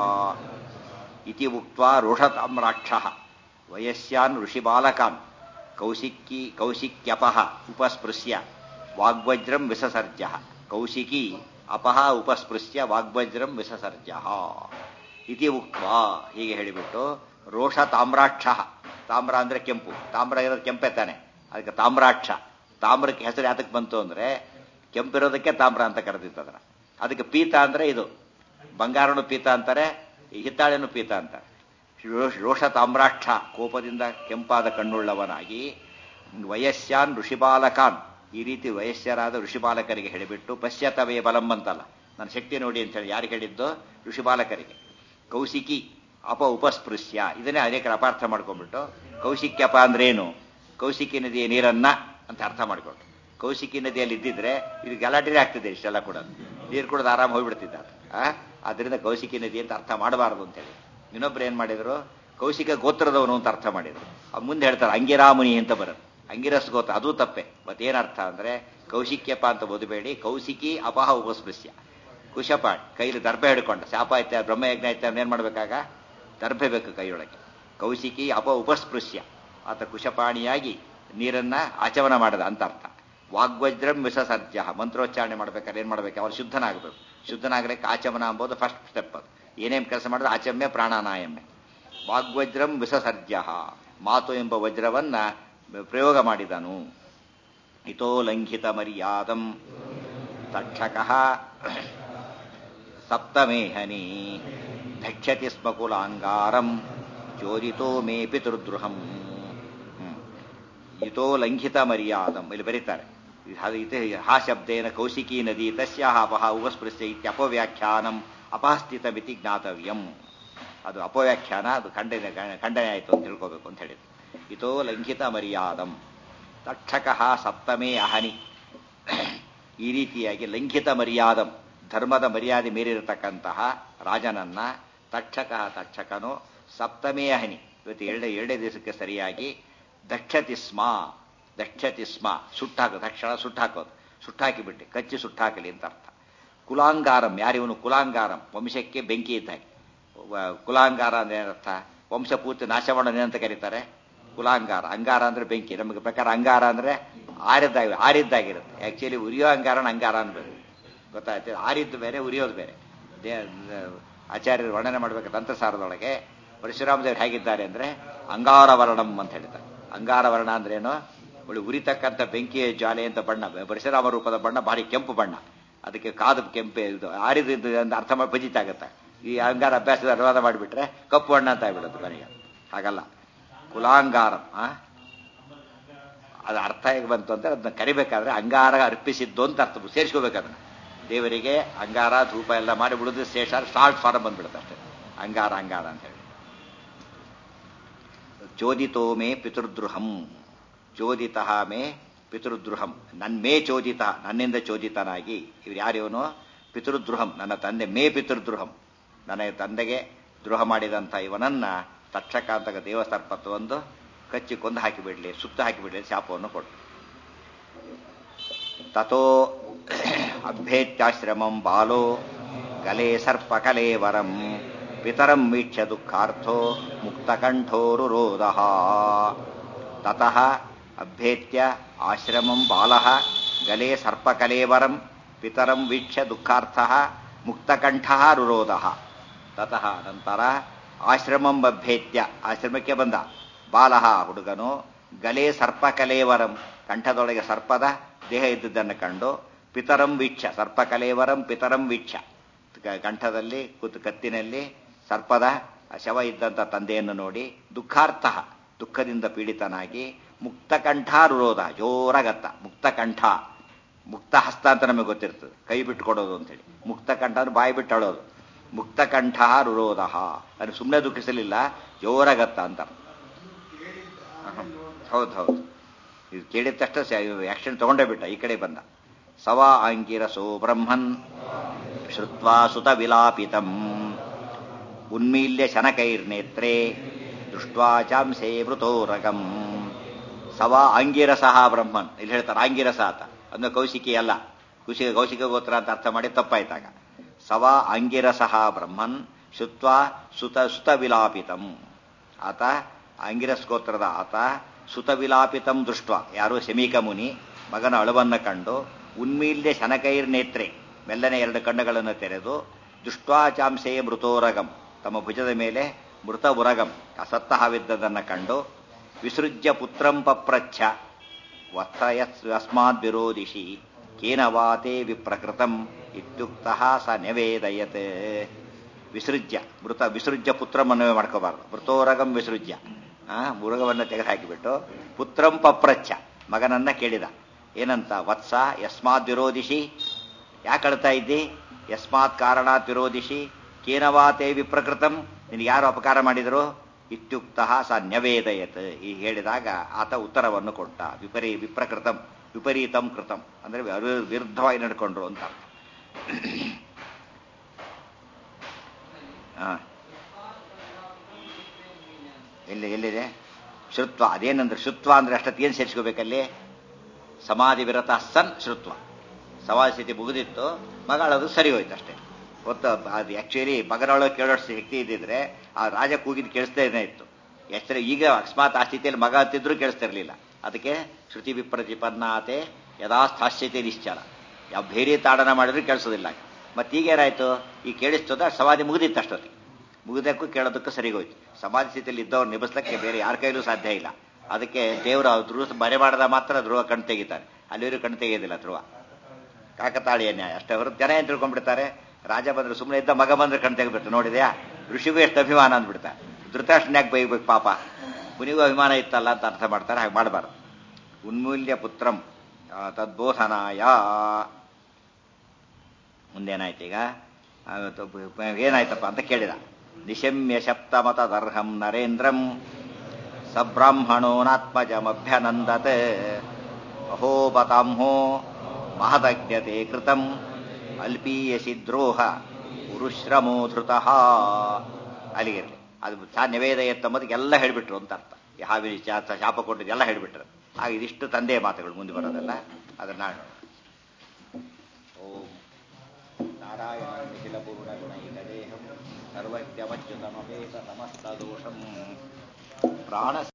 ಇತಿ ಉಕ್ತ ರೋಷತಾಂ ರಾಕ್ಷ ವಯಸ್ಯಾನ್ ಋಷಿಬಾಲಕಾನ್ ಕೌಶಿಕ್ಕಿ ಕೌಶಿಕ್ಯಪಃ ಉಪಸ್ಪೃಶ್ಯ ವಾಗ್ವಜ್ರಂ ವಿಸಸರ್ಜ ಕೌಶಿಕಿ ಅಪಹ ಉಪಸ್ಪೃಶ್ಯ ವಾಗ್ವಜ್ರಂ ವಿಸಸರ್ಜ ಇತಿ ಉಕ್ತ ಹೀಗೆ ಹೇಳಿಬಿಟ್ಟು ರೋಷ ತಾಮ್ರಾಕ್ಷ ತಾಮ್ರ ಅಂದ್ರೆ ಕೆಂಪು ತಾಮ್ರ ಇರೋದು ಕೆಂಪೆ ತಾನೆ ಅದಕ್ಕೆ ತಾಮ್ರಾಕ್ಷ ತಾಮ್ರಕ್ಕೆ ಹೆಸರು ಯಾತಕ್ಕೆ ಬಂತು ಅಂದ್ರೆ ಕೆಂಪಿರೋದಕ್ಕೆ ತಾಮ್ರ ಅಂತ ಕರೆದಿತ್ತದ್ರ ಅದಕ್ಕೆ ಪೀತ ಅಂದ್ರೆ ಇದು ಬಂಗಾರನು ಪೀತ ಅಂತಾರೆ ಹಿತ್ತಾಳೆನು ಪೀತ ಅಂತಾರೆ ರೋಷ- ರೋಷ ತಾಮ್ರಾಕ್ಷ ಕೋಪದಿಂದ ಕೆಂಪಾದ ಕಣ್ಣುಳ್ಳವನಾಗಿ ವಯಸ್ಯಾನ್ ಋಷಿಬಾಲಕಾನ್ ಈ ರೀತಿ ವಯಸ್ಸರಾದ ಋಷಿಬಾಲಕರಿಗೆ ಹೇಳಿಬಿಟ್ಟು ಪಶ್ಯತವೇ ಬಲಂ ಅಂತಲ್ಲ ನನ್ನ ಶಕ್ತಿ ನೋಡಿ ಅಂತ ಹೇಳಿ ಯಾರಿಗೆ ಹೇಳಿದ್ದು ಋಷಿಬಾಲಕರಿಗೆ ಕೌಶಿಕಿ ಅಪ ಉಪಸ್ಪೃಶ್ಯ ಇದನ್ನೇ ಅನೇಕರು ಅಪಾರ್ಥ ಮಾಡ್ಕೊಂಡ್ಬಿಟ್ಟು ಕೌಶಿಕ್ಯಪ ಅಂದ್ರೇನು ಕೌಶಿಕಿ ನದಿಯ ನೀರನ್ನ ಅಂತ ಅರ್ಥ ಮಾಡ್ಕೊಂಡು ಕೌಶಿಕಿ ನದಿಯಲ್ಲಿ ಇದ್ದಿದ್ರೆ ಇದು ಗಲಾಟೆನೇ ಆಗ್ತಿದೆ ಇಷ್ಟೆಲ್ಲ ಕೂಡ ನೀರು ಕುಡಿದು ಆರಾಮ ಹೋಗ್ಬಿಡ್ತಿದ್ದ ಆ ಅದರಿಂದ ಕೌಶಿಕಿ ನದಿ ಅಂತ ಅರ್ಥ ಮಾಡಬಾರದು ಅಂತೇಳಿ ಇನ್ನೊಬ್ರು ಏನ್ ಮಾಡಿದ್ರು ಕೌಶಿಕ ಗೋತ್ರದವನು ಅಂತ ಅರ್ಥ ಮಾಡಿದ್ರು ಅವ್ ಮುಂದೆ ಹೇಳ್ತಾರೆ ಅಂಗಿರಾಮುನಿ ಅಂತ ಬರುತ್ತೆ ಅಂಗಿರಸ್ ಗೋತ್ರ ಅದು ತಪ್ಪೆ ಮತ್ತೇನರ್ಥ ಅಂದ್ರೆ ಕೌಶಿಕ್ಯಪ ಅಂತ ಓದಬೇಡಿ ಕೌಶಿಕಿ ಅಪಹ ಉಪಸ್ಪೃಶ್ಯ ಕುಶಪಾಟ್ ಕೈಲಿ ದರ್ಭೆ ಹಿಡ್ಕೊಂಡ ಶಾಪ ಐತೆ ಬ್ರಹ್ಮಯಜ್ಞ ಐತೆ ಏನ್ ಮಾಡ್ಬೇಕಾಗ ದರ್ಭೆ ಬೇಕು ಕೈಯೊಳಗೆ ಕೌಶಿಕಿ ಅಪ ಉಪಸ್ಪೃಶ್ಯ ಆತ ಕುಶಪಾಣಿಯಾಗಿ ನೀರನ್ನ ಆಚಮನ ಮಾಡದ ಅಂತ ಅರ್ಥ ವಾಗ್ವಜ್ರಂ ವಿಸಸರ್ಜ ಮಂತ್ರೋಚ್ಚಾರಣೆ ಮಾಡ್ಬೇಕಾದ್ರೆ ಏನ್ ಮಾಡ್ಬೇಕು ಅವ್ರು ಶುದ್ಧನಾಗಬೇಕು ಶುದ್ಧನಾಗಲಿಕ್ಕೆ ಆಚಮನ ಎಂಬುದು ಫಸ್ಟ್ ಸ್ಟೆಪ್ ಅದು ಏನೇನು ಕೆಲಸ ಮಾಡಿದ್ರೆ ಆಚಮ್ಯ ಪ್ರಾಣಾನಾಯಮ್ಯ ವಾಗ್ವಜ್ರಂ ವಿಸಸರ್ಜ ಮಾತು ಎಂಬ ವಜ್ರವನ್ನ ಪ್ರಯೋಗ ಮಾಡಿದನು ಇತೋ ಲಂಘಿತ ಮರ್ಯಾದಂ ತಕ್ಷಕಃ ಸಪ್ತಮೇಹನಿ ಧಕ್ಷತಿ ಸ್ಮ ಕುಲಾಂಗಾರಂ ಚೋರಿತೋ ಮೇ ಪಿತೃದ್ರುಹಂ ಹ್ಮ್. ಇತೋ ಲಂಘಿತ ಮರ್ಯಾದಂ ಇಲ್ಲಿ ಬರೀತಾರೆ ಇದು ಇದು ಹಾ ಶಬ್ದೇನ ಕೌಶಿಕಿ ನದಿ ತಸ್ಯಾಹ ಅಪಹ ಉಪಸ್ಪೃಶ್ಯ ಇತ್ಯಪವ್ಯಾಖ್ಯಾನಂ ಅಪಹಸ್ಥಿತಮಿತಿ ಜ್ಞಾತವ್ಯಂ ಅದು ಅಪವ್ಯಾಖ್ಯಾನ ಅದು ಖಂಡನೆ ಖಂಡನೆ ಆಯಿತು ಅಂತ ತಿಳ್ಕೋಬೇಕು ಅಂತ ಹೇಳಿದ್ರು ಇತೋ ಲಂಘಿತ ಮರ್ಯಾದಂ ತಕ್ಷಕಃ ಸಪ್ತಮೇ ಅಹನಿ ಈ ರೀತಿಯಾಗಿ ಲಂಘಿತ ಮರ್ಯಾದಂ ಧರ್ಮದ ಮರ್ಯಾದೆ ಮೀರಿರತಕ್ಕಂತಹ ರಾಜನನ್ನ ತಕ್ಷಕ ತಕ್ಷಕನು ಸಪ್ತಮೇ ಅಹನಿ ಇವತ್ತು ಎರಡೇ ಎರಡೇ ದಿವಸಕ್ಕೆ ಸರಿಯಾಗಿ ದಕ್ಷತಿ ಸ್ಮ ದಕ್ಷತಿ ಸ್ಮ ಸುಟ್ಟಾಕ ತಕ್ಷಣ ಸುಟ್ಟಾಕೋದು ಸುಟ್ಟಾಕಿಬಿಟ್ಟೆ ಕಚ್ಚಿ ಸುಟ್ಟಾಕಲಿ ಅಂತ ಅರ್ಥ ಕುಲಾಂಗಾರಂ ಯಾರಿವನು ಕುಲಾಂಗಾರಂ ವಂಶಕ್ಕೆ ಬೆಂಕಿ ಇದ್ದಾಗೆ ವ- ಕುಲಾಂಗಾರ ಅಂದ್ರೆ ಏನರ್ಥ ವಂಶ ಪೂರ್ತಿ ನಾಶ ಮಾಡೋದು ಏನಂತ ಕರೀತಾರೆ ಕುಲಾಂಗಾರ ಅಂಗಾರ ಅಂದ್ರೆ ಬೆಂಕಿ ನಮಗೆ ಪ್ರಕಾರ ಅಂಗಾರ ಅಂದ್ರೆ ಆರಿದ್ದಾಗ ಆರಿದ್ದಾಗಿರುತ್ತೆ ಆಕ್ಚುಲಿ ಉರಿಯೋ ಅಂಗಾರನ ಅಂಗಾರ ಅನ್ಬೇಕು ಗೊತ್ತಾಯ್ತು ಆರಿದ್ದು ಬೇರೆ ಉರಿಯೋದು ಬೇರೆ ದೇ ಆಚಾರ್ಯರು ವರ್ಣನೆ ಮಾಡಬೇಕು ತಂತ್ರಸಾರದೊಳಗೆ ಪರಶುರಾಮದೇವರು ಹೇಗಿದ್ದಾರೆ ಅಂದ್ರೆ ಅಂಗಾರವರ್ಣಂ ಅಂತ ಹೇಳ್ತಾರೆ ಅಂಗಾರವರ್ಣ ಅಂದ್ರೇನು ಒಳ್ಳೆ ಉರಿತಕ್ಕಂಥ ಬೆಂಕಿಯ ಜ್ವಾಲೆ ಅಂತ ಬಣ್ಣ ಪರಶುರಾಮ ರೂಪದ ಬಣ್ಣ ಭಾರಿ ಕೆಂಪು ಬಣ್ಣ ಅದಕ್ಕೆ ಕಾದು ಕೆಂಪೆ ಇದು ಆರಿದ್ದು ಅಂತ ಅರ್ಥ ಮಾಡಿ ಬಜಿತಾಗತ್ತೆ ಈ ಅಂಗಾರ ಅಭ್ಯಾಸದ ಅನುವಾದ ಮಾಡಿಬಿಟ್ರೆ ಕಪ್ಪು ಬಣ್ಣ ಅಂತ ಆಗ್ಬಿಡುತ್ತೆ ಮನೆಗೆ ಹಾಗಲ್ಲ ಕುಲಾಂಗಾರಂ ಆ ಅದು ಅರ್ಥ ಹೇಗೆ ಬಂತು ಅಂತ ಅದನ್ನ ಕರಿಬೇಕಾದ್ರೆ ಅಂಗಾರ ಅರ್ಪಿಸಿದ್ದು ಅಂತ ಅರ್ಥ ಸೇರಿಸ್ಕೋಬೇಕು ಅದನ್ನ ದೇವರಿಗೆ ಅಂಗಾರ ಧೂಪ ಎಲ್ಲ ಮಾಡಿ ಬಿಡುದು ಶೇಷ ಸ್ಟಾರ್ಟ್ ಫಾರಂ ಬಂದ್ಬಿಡುತ್ತೆ ಅಷ್ಟೇ ಅಂಗಾರ ಅಂಗಾರ ಅಂತ ಹೇಳಿ ಚೋದಿತೋ ಮೇ ಪಿತೃದ್ರುಹಂ ಚೋದಿತ ಮೇ ಪಿತೃದ್ರುಹಂ ನನ್ ಮೇ ಚೋದಿತ ನನ್ನಿಂದ ಚೋದಿತನಾಗಿ ಇವ್ರು ಯಾರಿವನು ಪಿತೃದ್ರುಹಂ ನನ್ನ ತಂದೆ ಮೇ ಪಿತೃದ್ರುಹಂ ನನ್ನ ತಂದೆಗೆ ದ್ರೋಹ ಮಾಡಿದಂಥ ಇವನನ್ನ ತಕ್ಷಕಾಂತಕ ದೇವಸರ್ಪತ್ವೊಂದು ಕಚ್ಚಿ ಕೊಂದು ಹಾಕಿಬಿಡ್ಲಿ ಸುತ್ತ ಹಾಕಿಬಿಡ್ಲಿ ಶಾಪವನ್ನು ಕೊಟ್ಟು ತಥೋ ಅಭ್ಯೇತ್ಯಾಶ್ರಮಂ ಬಾಲೋ ಗಲೆ ಸರ್ಪಕಲೇವರಂ ಪಿತರಂ ವೀಕ್ಷ್ಯ ದುಃಖಾರ್ಥೋ ಮುಕ್ತಕಂಠೋರುರೋಧ ತತಃ ಅಭ್ಯೇತ್ಯ ಆಶ್ರಮಂ ಬಾಲಃ ಗಲೆ ಸರ್ಪಕಲೇವರಂ ಪಿತರಂ ವೀಕ್ಷ್ಯ ದುಃಖಾರ್ಥ ಮುಕ್ತಕಂಠ ರುರೋಧ ತತಃ ನಂತರ ಆಶ್ರಮಂ ಅಭ್ಯೇತ್ಯ ಆಶ್ರಮಕ್ಕೆ ಬಂದ ಬಾಲಃ ಹುಡುಗನು ಗಲೆ ಸರ್ಪಕಲೇವರಂ ಕಂಠದೊಳಗೆ ಸರ್ಪದ ದೇಹ ಇದ್ದುದನ್ನು ಕಂಡು ಪಿತರಂ ವೀಕ್ಷ ಸರ್ಪಕಲೇವರಂ ಪಿತರಂ ವೀಕ್ಷ ಕಂಠದಲ್ಲಿ ಕೂತು ಕತ್ತಿನಲ್ಲಿ ಸರ್ಪದ ಶವ ಇದ್ದಂಥ ತಂದೆಯನ್ನು ನೋಡಿ ದುಃಖಾರ್ಥ ದುಃಖದಿಂದ ಪೀಡಿತನಾಗಿ ಮುಕ್ತಕಂಠ ರುರೋಧ ಜೋರಾಗತ್ತ ಮುಕ್ತಕಂಠ ಮುಕ್ತ ಹಸ್ತ ಅಂತ ನಮಗೆ ಗೊತ್ತಿರ್ತದೆ ಕೈ ಬಿಟ್ಟು ಕೊಡೋದು ಅಂತೇಳಿ ಮುಕ್ತಕಂಠ ಅಂದ್ರೆ ಬಾಯಿ ಬಿಟ್ಟು ಅಳೋದು ಮುಕ್ತಕಂಠ ರುರೋಧ ಅದು ಸುಮ್ಮನೆ ದುಃಖಿಸಲಿಲ್ಲ ಜೋರಾಗತ್ತ ಅಂತ ಹೌದು ಹೌದು ಇದು ಕೇಳಿದ ತಕ್ಷಣ ಆಕ್ಷನ್ ತಗೊಂಡೇ ಬಿಟ್ಟ ಈ ಕಡೆ ಬಂದ ಸವಾ ಆಂಗಿರಸೋ ಬ್ರಹ್ಮನ್ ಶ್ರುತ್ವಾ ಸುತ ವಿಲಾಪಿತಂ ಉನ್ಮೀಲ್ಯ ಶನಕೈರ್ನೇತ್ರೇ ದೃಷ್ಟ್ವಾ ಚಾಂಸೇ ಮೃತೋರಗಂ ಸವಾ ಆಂಗಿರಸಃ ಬ್ರಹ್ಮನ್ ಇಲ್ಲಿ ಹೇಳ್ತಾರೆ ಆಂಗಿರಸ ಆತ ಅಂದ್ರೆ ಕೌಶಿಕಿ ಅಲ್ಲ ಕುಶಿಕ ಕೌಶಿಕ ಗೋತ್ರ ಅಂತ ಅರ್ಥ ಮಾಡಿ ತಪ್ಪಾಯ್ತಾಗ ಸವಾ ಆಂಗಿರಸಃ ಬ್ರಹ್ಮನ್ ಶುತ್ವಾ ಸುತ ಸುತ ವಿಲಾಪಿತಂ ಆತ ಆಂಗಿರಸ್ ಗೋತ್ರದ ಆತ ಸುತ ವಿಲಾಪಿತಂ ದೃಷ್ಟ ಯಾರು ಶಮೀಕ ಮುನಿ ಮಗನ ಅಳುವನ್ನ ಕಂಡು ಉನ್ಮೀಲ್ಯ ಶನಕೈರ್ ನೇತ್ರೆ ಮೆಲ್ಲನೆ ಎರಡು ಕಣ್ಣುಗಳನ್ನು ತೆರೆದು ದುಷ್ಟ್ವಾಚಾಂಸೆ ಮೃತೋರಗಂ ತಮ್ಮ ಭುಜದ ಮೇಲೆ ಮೃತ ಉರಗಂ ಅಸತ್ತ ಹಾವಿದ್ದದನ್ನು ಕಂಡು ವಿಸೃಜ್ಯ ಪುತ್ರಂ ಪಪ್ರಚ್ಛ ವತ್ಸಯಸ್ಮಾದ್ ವಿರೋಧಿಷಿ ಕೇನ ವಾತೆ ವಿಪ್ರಕೃತಂ ಇತ್ಯುಕ್ತ ಸ ನೆವೇದಯತ್ ವಿಸೃಜ್ಯ ಮೃತ ವಿಸೃಜ್ಯ ಪುತ್ರ ಮನವಿ ಮಾಡ್ಕೋಬಾರ್ದು ಮೃತೋರಗಂ ವಿಸೃಜ್ಯ ಆ ಮುರುಗವನ್ನು ತೆಗೆದುಹಾಕಿಬಿಟ್ಟು ಪುತ್ರಂ ಪಪ್ರಚ್ಛ ಮಗನನ್ನ ಕೇಳಿದ ಏನಂತ ವತ್ಸ ಯಸ್ಮಾತ್ ವಿರೋಧಿಸಿ ಯಾಕೆ ಅಳ್ತಾ ಇದ್ದಿ ಯಸ್ಮಾತ್ ಕಾರಣಾತ್ ವಿರೋಧಿಸಿ ಕೇನವಾತೆ ವಿಪ್ರಕೃತಂ ನಿನಗೆ ಯಾರು ಅಪಕಾರ ಮಾಡಿದರು ಇತ್ಯುಕ್ತ ಸ ನ್ಯವೇದಯತ್ ಈ ಹೇಳಿದಾಗ ಆತ ಉತ್ತರವನ್ನು ಕೊಟ್ಟ ವಿಪರೀ ವಿಪ್ರಕೃತಂ ವಿಪರೀತಂ ಕೃತಂ ಅಂದ್ರೆ ವಿರುದ್ಧವಾಗಿ ನಡ್ಕೊಂಡ್ರು ಅಂತ ಎಲ್ಲಿ ಎಲ್ಲಿದೆ ಶ್ರುತ್ವ ಅದೇನಂದ್ರೆ ಶ್ರುತ್ವ ಅಂದ್ರೆ ಅಷ್ಟೊತ್ತು ಏನು ಸೇರಿಸ್ಕೋಬೇಕಲ್ಲಿ ಸಮಾಧಿ ವಿರತ ಸನ್ ಶ್ರುತ್ವ ಸಮಾಧಿ ಸ್ಥಿತಿ ಮುಗಿದಿತ್ತು ಮಗಳದು ಸರಿ ಹೋಯ್ತು ಅಷ್ಟೇ ಗೊತ್ತ ಅದು ಆಕ್ಚುಲಿ ಮಗನೊಳಗೆ ಕೇಳೋಷ್ಟು ಶಕ್ತಿ ಇದ್ದಿದ್ರೆ ಆ ರಾಜ ಕೂಗಿದ್ ಕೇಳಿಸ್ತೇನೆ ಇತ್ತು ಎಷ್ಟರ ಈಗ ಅಕಸ್ಮಾತ್ ಆ ಸ್ಥಿತಿಯಲ್ಲಿ ಮಗ ಹತ್ತಿದ್ರು ಕೇಳಿಸ್ತಿರ್ಲಿಲ್ಲ ಅದಕ್ಕೆ ಶ್ರುತಿ ವಿಪ್ರತಿಪನ್ನಾತೆ ಯದಾ ಸ್ಥಾಶ್ಯತೆ ನಿಶ್ಚಲ ಯಾವ ಬೇರೆ ತಾಡನ ಮಾಡಿದ್ರು ಕೇಳಿಸೋದಿಲ್ಲ ಮತ್ತೀಗೇನಾಯ್ತು ಈ ಕೇಳಿಸ್ತದ ಸಮಾಧಿ ಮುಗಿದಿತ್ತು ಅಷ್ಟೊತ್ತಿಗೆ ಮುಗಿದಕ್ಕೂ ಕೇಳೋದಕ್ಕೂ ಸರಿಗೋಯ್ತು ಸಮಾಧಿ ಸ್ಥಿತಿಯಲ್ಲಿ ಇದ್ದವ್ರು ನಿಭಸ್ಲಕ್ಕೆ ಬೇರೆ ಯಾರ ಕೈಲೂ ಸಾಧ್ಯ ಇಲ್ಲ ಅದಕ್ಕೆ ದೇವರ ಧ್ರುವ ಮರೆ ಮಾಡದ ಮಾತ್ರ ಧ್ರುವ ಕಣ್ ತೆಗಿತಾರೆ ಅಲ್ಲಿವರು ಕಣ್ ತೆಗೆಯೋದಿಲ್ಲ ಧ್ರುವ ಕಾಕತಾಳೀಯ ನ್ಯಾಯ ಅಷ್ಟೇ ಹೊರತು ಜನ ಏನ್ ತಿಳ್ಕೊಂಡ್ಬಿಡ್ತಾರೆ ರಾಜ ಬಂದ್ರೆ ಸುಮ್ಮನೆ ಇದ್ದ ಮಗ ಬಂದ್ರೆ ಕಣ್ ತೆಗೆದ್ಬಿಟ್ಟು ನೋಡಿದ್ಯಾ ಋಷಿಗೂ ಎಷ್ಟು ಅಭಿಮಾನ ಅಂದ್ಬಿಡ್ತಾರೆ ಧೃತರಾಷ್ಟ್ರನ್ಯಾಕೆ ಬೈಬೇಕು ಪಾಪ ಮುನಿಗೂ ಅಭಿಮಾನ ಇತ್ತಲ್ಲ ಅಂತ ಅರ್ಥ ಮಾಡ್ತಾರೆ ಹಾಗೆ ಮಾಡಬಾರ್ದು ಉನ್ಮೂಲ್ಯ ಪುತ್ರಂ ತದ್ಬೋಧನಾಯ ಮುಂದೇನಾಯ್ತು ಈಗ ಏನಾಯ್ತಪ್ಪ ಅಂತ ಕೇಳಿದ ನಿಶಮ್ಯ ಶಪ್ತಮತದರ್ಹಂ ನರೇಂದ್ರಂ ಸಬ್ರಾಹ್ಮಣೋನಾತ್ಮಜಮಭ್ಯನಂದತ್ ಅಹೋಬತಾಂಹೋ ಮಹದಜ್ಞತೆ ಕೃತಂ ಅಲ್ಪೀಯಸಿ ದ್ರೋಹ ಪುರುಶ್ರಮೋ ಧೃತಃ ಅಲ್ಲಿಗಿರಲಿ ಅದು ಚಾ ನಿವೇದ ಎತ್ತಂಬುದಕ್ಕೆ ಎಲ್ಲ ಹೇಳಿಬಿಟ್ರು ಅಂತ ಅರ್ಥ ಈ ಹಾವಿನ ಚಾ ಶಾಪ ಕೊಟ್ಟಿದ್ದು ಎಲ್ಲ ಹೇಳಿಬಿಟ್ರು ಹಾಗೆ ಇದಿಷ್ಟು ತಂದೆಯ ಮಾತುಗಳು ಮುಂದೆ ಬರೋದಲ್ಲ ಅದನ್ನ ನಾಡು ಓಂ ನಾರಾಯಣ ನಿಖಿಲ ಪೂರ್ಣ ಗುಣೈಕ ದೇಹಂ ಸರ್ವಜ್ಞಮಚ್ಯುತಮಪೇತ ಸಮಸ್ತ ದೋಷಂ ಪ್ರಾಣ